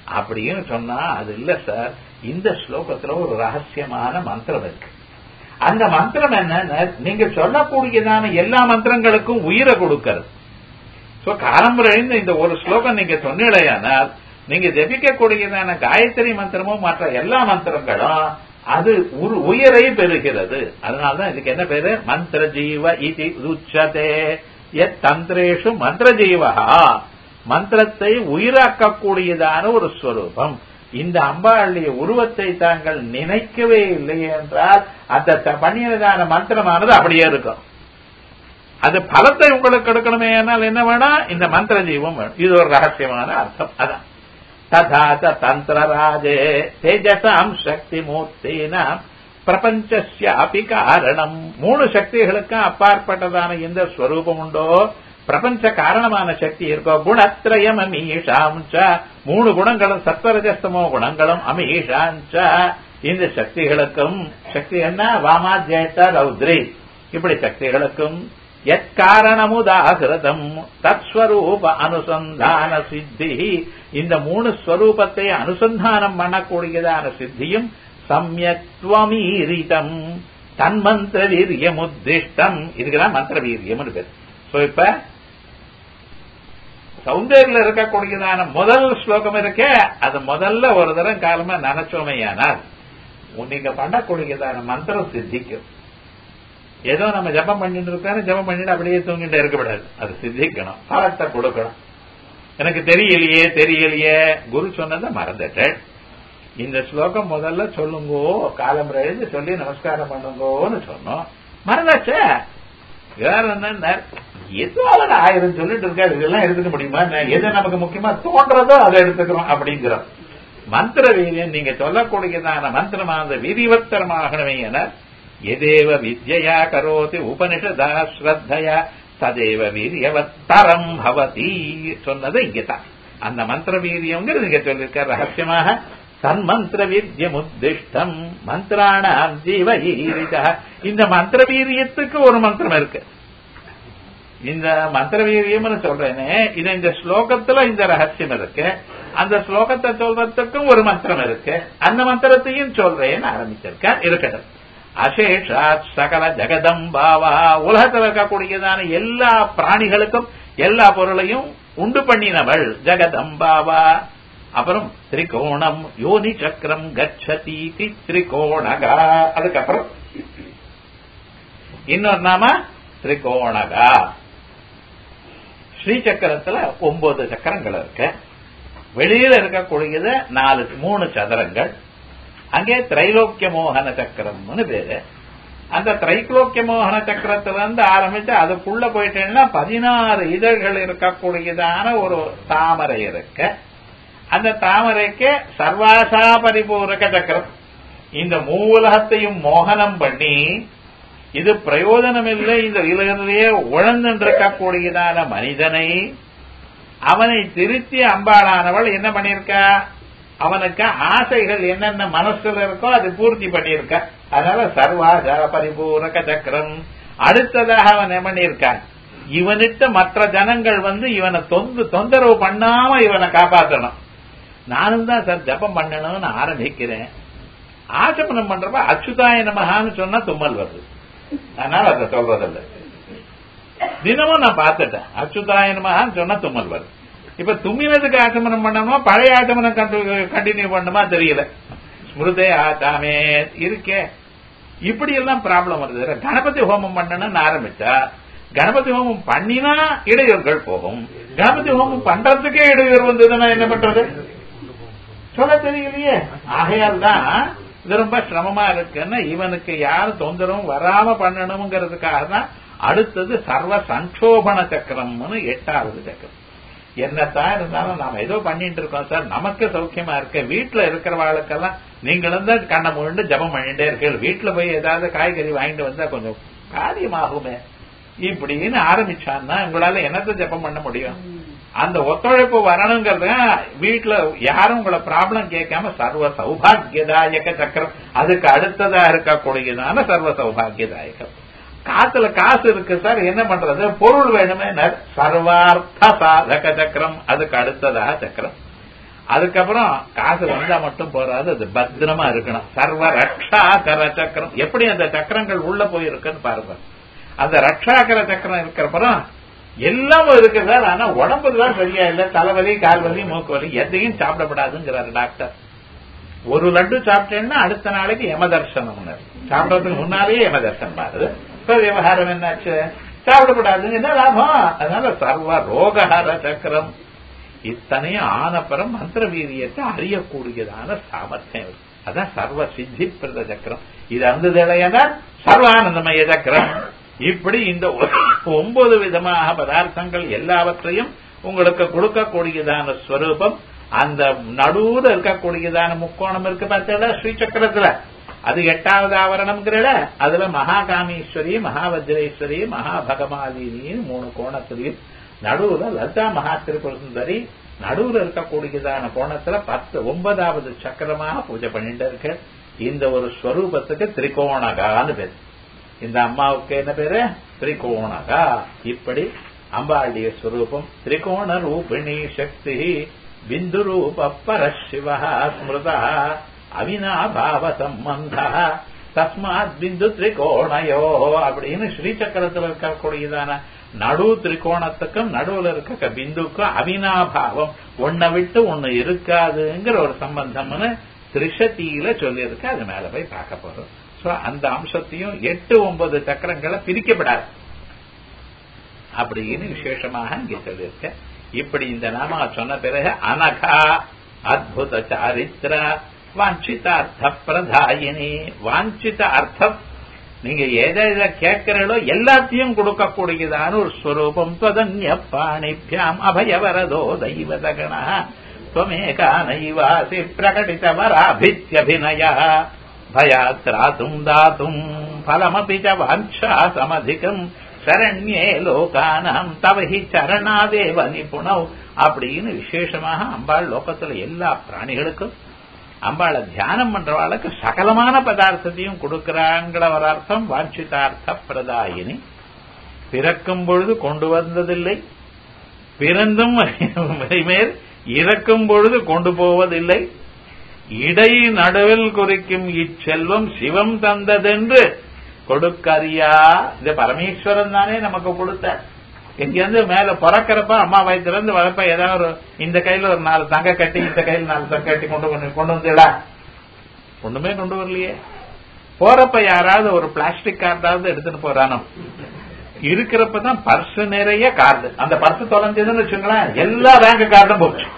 அப்படின்னு சொன்னா அது இல்ல சார் இந்த ஸ்லோகத்துல ஒரு ரகசியமான மந்திரம் இருக்கு அந்த மந்திரம் என்ன நீங்க சொல்லக்கூடியதான எல்லா மந்திரங்களுக்கும் உயிரை கொடுக்கிறது சோ காலம்புரைந்து இந்த ஒரு ஸ்லோகம் நீங்க சொன்னீடையானால் நீங்க ஜபிக்கக்கூடியதான காயத்ரி மந்திரமும் மற்ற எல்லா மந்திரங்களும் அது ஒரு உயிரை பெறுகிறது அதனாலதான் இதுக்கு என்ன பேரு மந்திர ஜீவ இது உச்சதே எத் தந்திரேஷு மந்திர ஜீவகா மந்திரத்தை உயிராக்கக்கூடியதான ஒரு ஸ்வரூபம் இந்த அம்பாளுடைய உருவத்தை தாங்கள் நினைக்கவே இல்லை என்றால் அந்த பண்ணியதான மந்திரமானது அப்படியே இருக்கும் அது பலத்தை உங்களுக்கு எடுக்கணுமே ஆனால் என்ன வேணும் இந்த மந்திர ஜீவம் வேணும் இது ஒரு ரகசியமான அர்த்தம் அதான் ததாச்ச தந்திரராஜே தேஜசாம் சக்தி மூர்த்தினாம் பிரபஞ்சஸ்ய அபி காரணம் மூணு சக்திகளுக்கும் அப்பாற்பட்டதான எந்த ஸ்வரூபம் உண்டோ பிரபஞ்ச காரணமான சக்தி இருக்கோ குணத்ரயம் அமீஷாம் மூணு குணங்களும் சத்வரஜஸ்தமோ குணங்களும் அமீஷாஞ்ச இந்த சக்திகளுக்கும் சக்தி என்ன வாமாத்யேத்த ரௌத்ரி இப்படி சக்திகளுக்கும் எக்காரணமுதாகிருதம் தத்ஸ்வரூப அனுசந்தான சித்தி இந்த மூணு ஸ்வரூபத்தை அனுசந்தானம் பண்ணக்கூடியதான சித்தியும் சமயத்வமீரிதம் தன்மந்திர வீரியம் உத்திஷ்டம் இதுக்குதான் மந்திர வீரியம் பேர் சோ இப்ப சௌந்தர்யில இருக்கக்கூடியதான முதல் ஸ்லோகம் இருக்கே அது முதல்ல ஒரு தரம் காலமா நினைச்சோமையானால் நீங்க பண்ணக்கூடியதான மந்திரம் சித்திக்கும் ஏதோ நம்ம ஜபம் பண்ணிட்டு இருக்கோம் ஜபம் பண்ணிட்டு அப்படியே தூங்கிட்டு இருக்கக்கூடாது அது சித்திக்கணும் பலத்தை கொடுக்கணும் எனக்கு தெரியலையே தெரியலையே குரு சொன்னதை மறந்துட்டேன் இந்த ஸ்லோகம் முதல்ல சொல்லுங்கோ காலம் எழுந்து சொல்லி நமஸ்காரம் பண்ணுங்கோன்னு சொன்னோம் மறந்தாச்சே வேற என்ன ஏதோ அவன் ஆயிரம் சொல்லிட்டு இருக்காரு இதெல்லாம் எடுத்துக்க முடியுமா எது நமக்கு முக்கியமா தோன்றதோ அதை எடுத்துக்கிறோம் அப்படிங்கிறோம் மந்திர வீரியம் நீங்க சொல்லக்கூடியதான மந்திரமானது விதிவத்தரமாகணுமே என எதேவ வித்யா கரோதி உபனிஷதா ஸ்ரத்தையா ததேவ வீரியவத்தரம் பவதி சொன்னது இங்கதான் அந்த மந்திர வீரியங்கிறது இங்க சொல்லியிருக்க ரகசியமாக தன்மந்திர வீரியம் உத்திஷ்டம் மந்திராணாம் ஜீவ இந்த மந்திர வீரியத்துக்கு ஒரு மந்திரம் இருக்கு இந்த மந்திர வீரியம்னு சொல்றேனே இது இந்த ஸ்லோகத்துல இந்த ரகசியம் இருக்கு அந்த ஸ்லோகத்தை சொல்றதுக்கும் ஒரு மந்திரம் இருக்கு அந்த மந்திரத்தையும் சொல்றேன்னு ஆரம்பிச்சிருக்கேன் இருக்கட்டும் அசேஷாத் சகல ஜெகதம்பாவா உலகத்தில் இருக்கக்கூடியதான எல்லா பிராணிகளுக்கும் எல்லா பொருளையும் உண்டு பண்ணினவள் ஜெகதம்பாவா அப்புறம் திரிகோணம் யோனி சக்கரம் கச்சதி திரிகோணகா அதுக்கப்புறம் இன்னொரு நாம திரிகோணகா ஸ்ரீசக்கரத்துல ஒன்பது சக்கரங்கள் இருக்கு வெளியில இருக்கக்கூடியது நாலு மூணு சதுரங்கள் அங்கே திரைலோக்கிய மோகன சக்கரம்னு பேரு அந்த திரைலோக்கிய மோகன சக்கரத்துல இருந்து ஆரம்பிச்சு அதுக்குள்ள போயிட்டேன்னா பதினாறு இதழ்கள் இருக்கக்கூடியதான ஒரு தாமரை இருக்கு அந்த தாமரைக்கு சர்வாசா பரிபூரக சக்கரம் இந்த மூலகத்தையும் மோகனம் பண்ணி இது பிரயோஜனம் இல்லை இந்த இதிலேயே உழந்திருக்கக்கூடியதான மனிதனை அவனை திருத்தி அம்பாளானவள் என்ன பண்ணிருக்கா அவனுக்கு ஆசைகள் என்னென்ன மனசுல இருக்கோ அது பூர்த்தி பண்ணியிருக்க அதனால சர்வாசா பரிபூரக சக்கரம் அடுத்ததாக அவன் என்ன பண்ணியிருக்கான் இவனிட்ட மற்ற ஜனங்கள் வந்து இவனை தொந்து தொந்தரவு பண்ணாம இவனை காப்பாற்றணும் நானும் தான் சார் ஜபம் பண்ணணும்னு ஆரம்பிக்கிறேன் ஆச்சமனம் பண்றப்ப அச்சுதாய நமகான்னு சொன்னா தும்மல் வருது அதனால அதை சொல்றதில்ல தினமும் நான் பார்த்துட்டேன் அச்சுதாய நமகான்னு சொன்னா தும்மல் வருது இப்ப தும்மினதுக்கு ஆச்சமனம் பண்ணணுமா பழைய ஆச்சமனம் கண்டினியூ பண்ணுமா தெரியல ஸ்மிருதே ஆச்சாமே இருக்கே இப்படி எல்லாம் ப்ராப்ளம் வருது கணபதி ஹோமம் பண்ணணும்னு ஆரம்பிச்சா கணபதி ஹோமம் பண்ணினா இடையூறுகள் போகும் கணபதி ஹோமம் பண்றதுக்கே இடையூறு வந்ததுன்னா என்ன பண்றது சொல்ல தெரியலையே ஆகையால் தான் இது ரொம்ப சிரமமா இருக்குன்னு இவனுக்கு யாரும் தொந்தரவும் வராம பண்ணணுங்கிறதுக்காக தான் அடுத்தது சர்வ சங்கோபன சக்கரம்னு எட்டாவது சக்கரம் என்னத்தான் இருந்தாலும் நாம ஏதோ பண்ணிட்டு இருக்கோம் சார் நமக்கு சௌக்கியமா இருக்க வீட்டுல இருக்கிறவாளுக்கெல்லாம் நீங்களும் தான் கண்ணை முழுண்டு ஜபம் பண்ணிட்டே இருக்கீங்க வீட்டுல போய் ஏதாவது காய்கறி வாங்கிட்டு வந்தா கொஞ்சம் காரியமாகுமே இப்படின்னு ஆரம்பிச்சான்னா உங்களால என்னத்தை ஜபம் பண்ண முடியும் அந்த ஒத்துழைப்பு வரணுங்கிறத வீட்டுல யாரும் உங்களை ப்ராப்ளம் கேட்காம சர்வ சௌபாகியதாயக சக்கரம் அதுக்கு அடுத்ததா இருக்கக்கூடியதான சர்வ சௌபாகியதாயகம் காத்துல காசு இருக்கு சார் என்ன பண்றது பொருள் வேணுமே சர்வார்த்த சாதக சக்கரம் அதுக்கு அடுத்ததாக சக்கரம் அதுக்கப்புறம் காசு வந்தா மட்டும் போறாது அது பத்திரமா இருக்கணும் சர்வ ரக்ஷாகர சக்கரம் எப்படி அந்த சக்கரங்கள் உள்ள போயிருக்குன்னு பாருங்க அந்த ரக்ஷாகர சக்கரம் இருக்கிறப்பறம் எல்லாம் இருக்கு சார் ஆனா உடம்பு தான் சரியா இல்ல தலைவலி கால் வலி மூக்கு வலி எதையும் சாப்பிடப்படாதுங்கிறாரு டாக்டர் ஒரு லட்டு சாப்பிட்டேன்னா அடுத்த நாளைக்கு யமதர்சனம் சாப்பிடறதுக்கு முன்னாலேயே யமதர்சனம் பாருது இப்ப விவகாரம் என்னாச்சு சாப்பிடப்படாதுங்க என்ன லாபம் அதனால சர்வ ரோகஹர சக்கரம் இத்தனையும் ஆனப்பறம் மந்திர வீரியத்தை அறியக்கூடியதான சாமர்த்தியம் இருக்கு அதான் சர்வ சித்தி பிரத சக்கரம் இது அந்த சர்வானந்தமய சக்கரம் இப்படி இந்த ஒன்பது விதமாக பதார்த்தங்கள் எல்லாவற்றையும் உங்களுக்கு கொடுக்கக்கூடியதான ஸ்வரூபம் அந்த நடுவுல இருக்கக்கூடியதான முக்கோணம் இருக்கு பார்த்தா ஸ்ரீ சக்கரத்துல அது எட்டாவது ஆவரணம்ங்கிறல அதுல மகாகாமீஸ்வரி மகாவஜ்ரேஸ்வரி மகாபகமாலினின்னு மூணு கோணத்திலையும் நடுவுல லதா மகா திரிபுர சுந்தரி நடுவுல இருக்கக்கூடியதான கோணத்துல பத்து ஒன்பதாவது சக்கரமாக பூஜை பண்ணிட்டு இருக்கு இந்த ஒரு ஸ்வரூபத்துக்கு திரிகோணகான்னு பேரு இந்த அம்மாவுக்கு என்ன பேரு திரிகோணகா இப்படி அம்பாளுடைய ஸ்வரூபம் திரிகோண ரூபிணி சக்தி பிந்து ரூப பரசிவ ஸ்மிருதா அவினாபாவ சம்பந்த தஸ்மாத் பிந்து திரிகோணயோ அப்படின்னு ஸ்ரீசக்கரத்தில் இருக்கக்கூடியதான நடு திரிகோணத்துக்கும் நடுவுல இருக்க பிந்துக்கும் அவினாபாவம் ஒன்னை விட்டு ஒன்னு இருக்காதுங்கிற ஒரு சம்பந்தம்னு திரிஷத்தியில சொல்லியிருக்கு அது மேல போய் பார்க்க போறோம் சோ அந்த அம்சத்தையும் எட்டு ஒன்பது சக்கரங்களை பிரிக்கப்படாது அப்படின்னு விசேஷமாக இங்க சொல்லியிருக்க இப்படி இந்த நாம சொன்ன பிறகு அனகா அத்புத சாரித்திர வாஞ்சித அர்த்த பிரதாயினி வாஞ்சித அர்த்தம் நீங்க எதை எதை கேட்கிறீங்களோ எல்லாத்தையும் கொடுக்கக்கூடியதான ஒரு ஸ்வரூபம் त्वदन्य பாணிபியாம் அபயவரதோ தெய்வதகண त्वमेका नैवासि प्रकटितवराभित्यभिनयः भयात्रातुम् दातुम् फलमपि च वाञ्छा समधिकम् சரண்யே லோகானாம் தவஹி சரணாதேவ நிபுணவ் அப்படின்னு விசேஷமாக அம்பாள் லோகத்துல எல்லா பிராணிகளுக்கும் அம்பாளை தியானம் பண்றவாளுக்கு சகலமான பதார்த்தத்தையும் கொடுக்கிறாங்கிற ஒரு அர்த்தம் வாஞ்சிதார்த்த பிரதாயினி பிறக்கும் பொழுது கொண்டு வந்ததில்லை பிறந்தும் மேல் இறக்கும் பொழுது கொண்டு போவதில்லை இடை நடுவில் குறிக்கும் இச்செல்வம் சிவம் தந்ததென்று கொடுக்கறியா இந்த பரமேஸ்வரன் தானே நமக்கு கொடுத்தார் இங்கிருந்து மேல பிறக்கிறப்ப அம்மா வயிற்றுலேருந்து வளர்ப்ப ஏதாவது ஒரு இந்த கையில ஒரு நாலு தங்க கட்டி இந்த கையில நாலு தங்க கட்டி கொண்டு வந்து கொண்டு வந்துடா ஒண்ணுமே கொண்டு வரலையே போறப்ப யாராவது ஒரு பிளாஸ்டிக் கார்டாவது எடுத்துட்டு போறானோ இருக்கிறப்ப தான் பர்ஸ் நிறைய கார்டு அந்த பர்ஸ் தொலைஞ்சதுன்னு வச்சுங்களேன் எல்லா பேங்க் கார்டும் போச்சு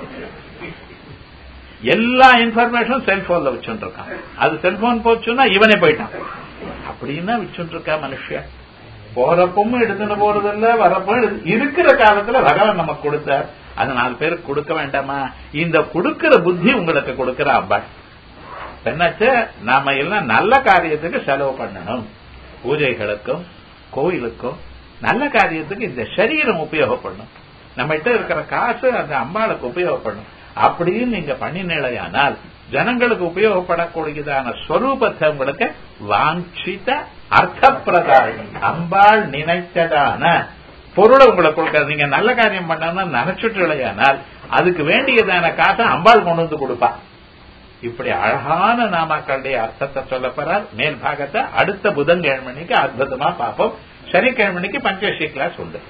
எல்லா இன்ஃபர்மேஷனும் செல்போன்ல வச்சுட்டு இருக்கான் அது செல்போன் போச்சுன்னா இவனே போயிட்டான் அப்படின்னா வச்சுட்டு இருக்கா மனுஷன் போறப்பவும் எடுத்துட்டு போறதில்ல வரப்போ இருக்கிற காலத்துல பகவான் நமக்கு கொடுத்தார் அது நாலு பேருக்கு கொடுக்க வேண்டாமா இந்த கொடுக்கிற புத்தி உங்களுக்கு கொடுக்கிற அப்பாள் என்னாச்சு நாம எல்லாம் நல்ல காரியத்துக்கு செலவு பண்ணணும் பூஜைகளுக்கும் கோயிலுக்கும் நல்ல காரியத்துக்கு இந்த சரீரம் உபயோகப்படணும் நம்மகிட்ட இருக்கிற காசு அந்த அம்பாளுக்கு உபயோகப்படணும் அப்படின்னு நீங்க பண்ணினீழையானால் ஜனங்களுக்கு உபயோகப்படக்கூடியதான ஸ்வரூபத்தை உங்களுக்கு வாஞ்சித அர்த்தப்பிரதாயம் அம்பாள் நினைத்ததான பொருளை உங்களுக்கு கொடுக்காது நீங்க நல்ல காரியம் பண்ணணும்னு நினைச்சிட்டு இல்லையானால் அதுக்கு வேண்டியதான காசை அம்பாள் கொண்டு வந்து கொடுப்பா இப்படி அழகான நாமாக்களுடைய அர்த்தத்தை சொல்லப்படுறார் மேல் பாகத்தை அடுத்த புதன்கிழமைக்கு அற்புதமா பார்ப்போம் சனிக்கிழமைக்கு பஞ்சவசி கிளாஸ் உண்டு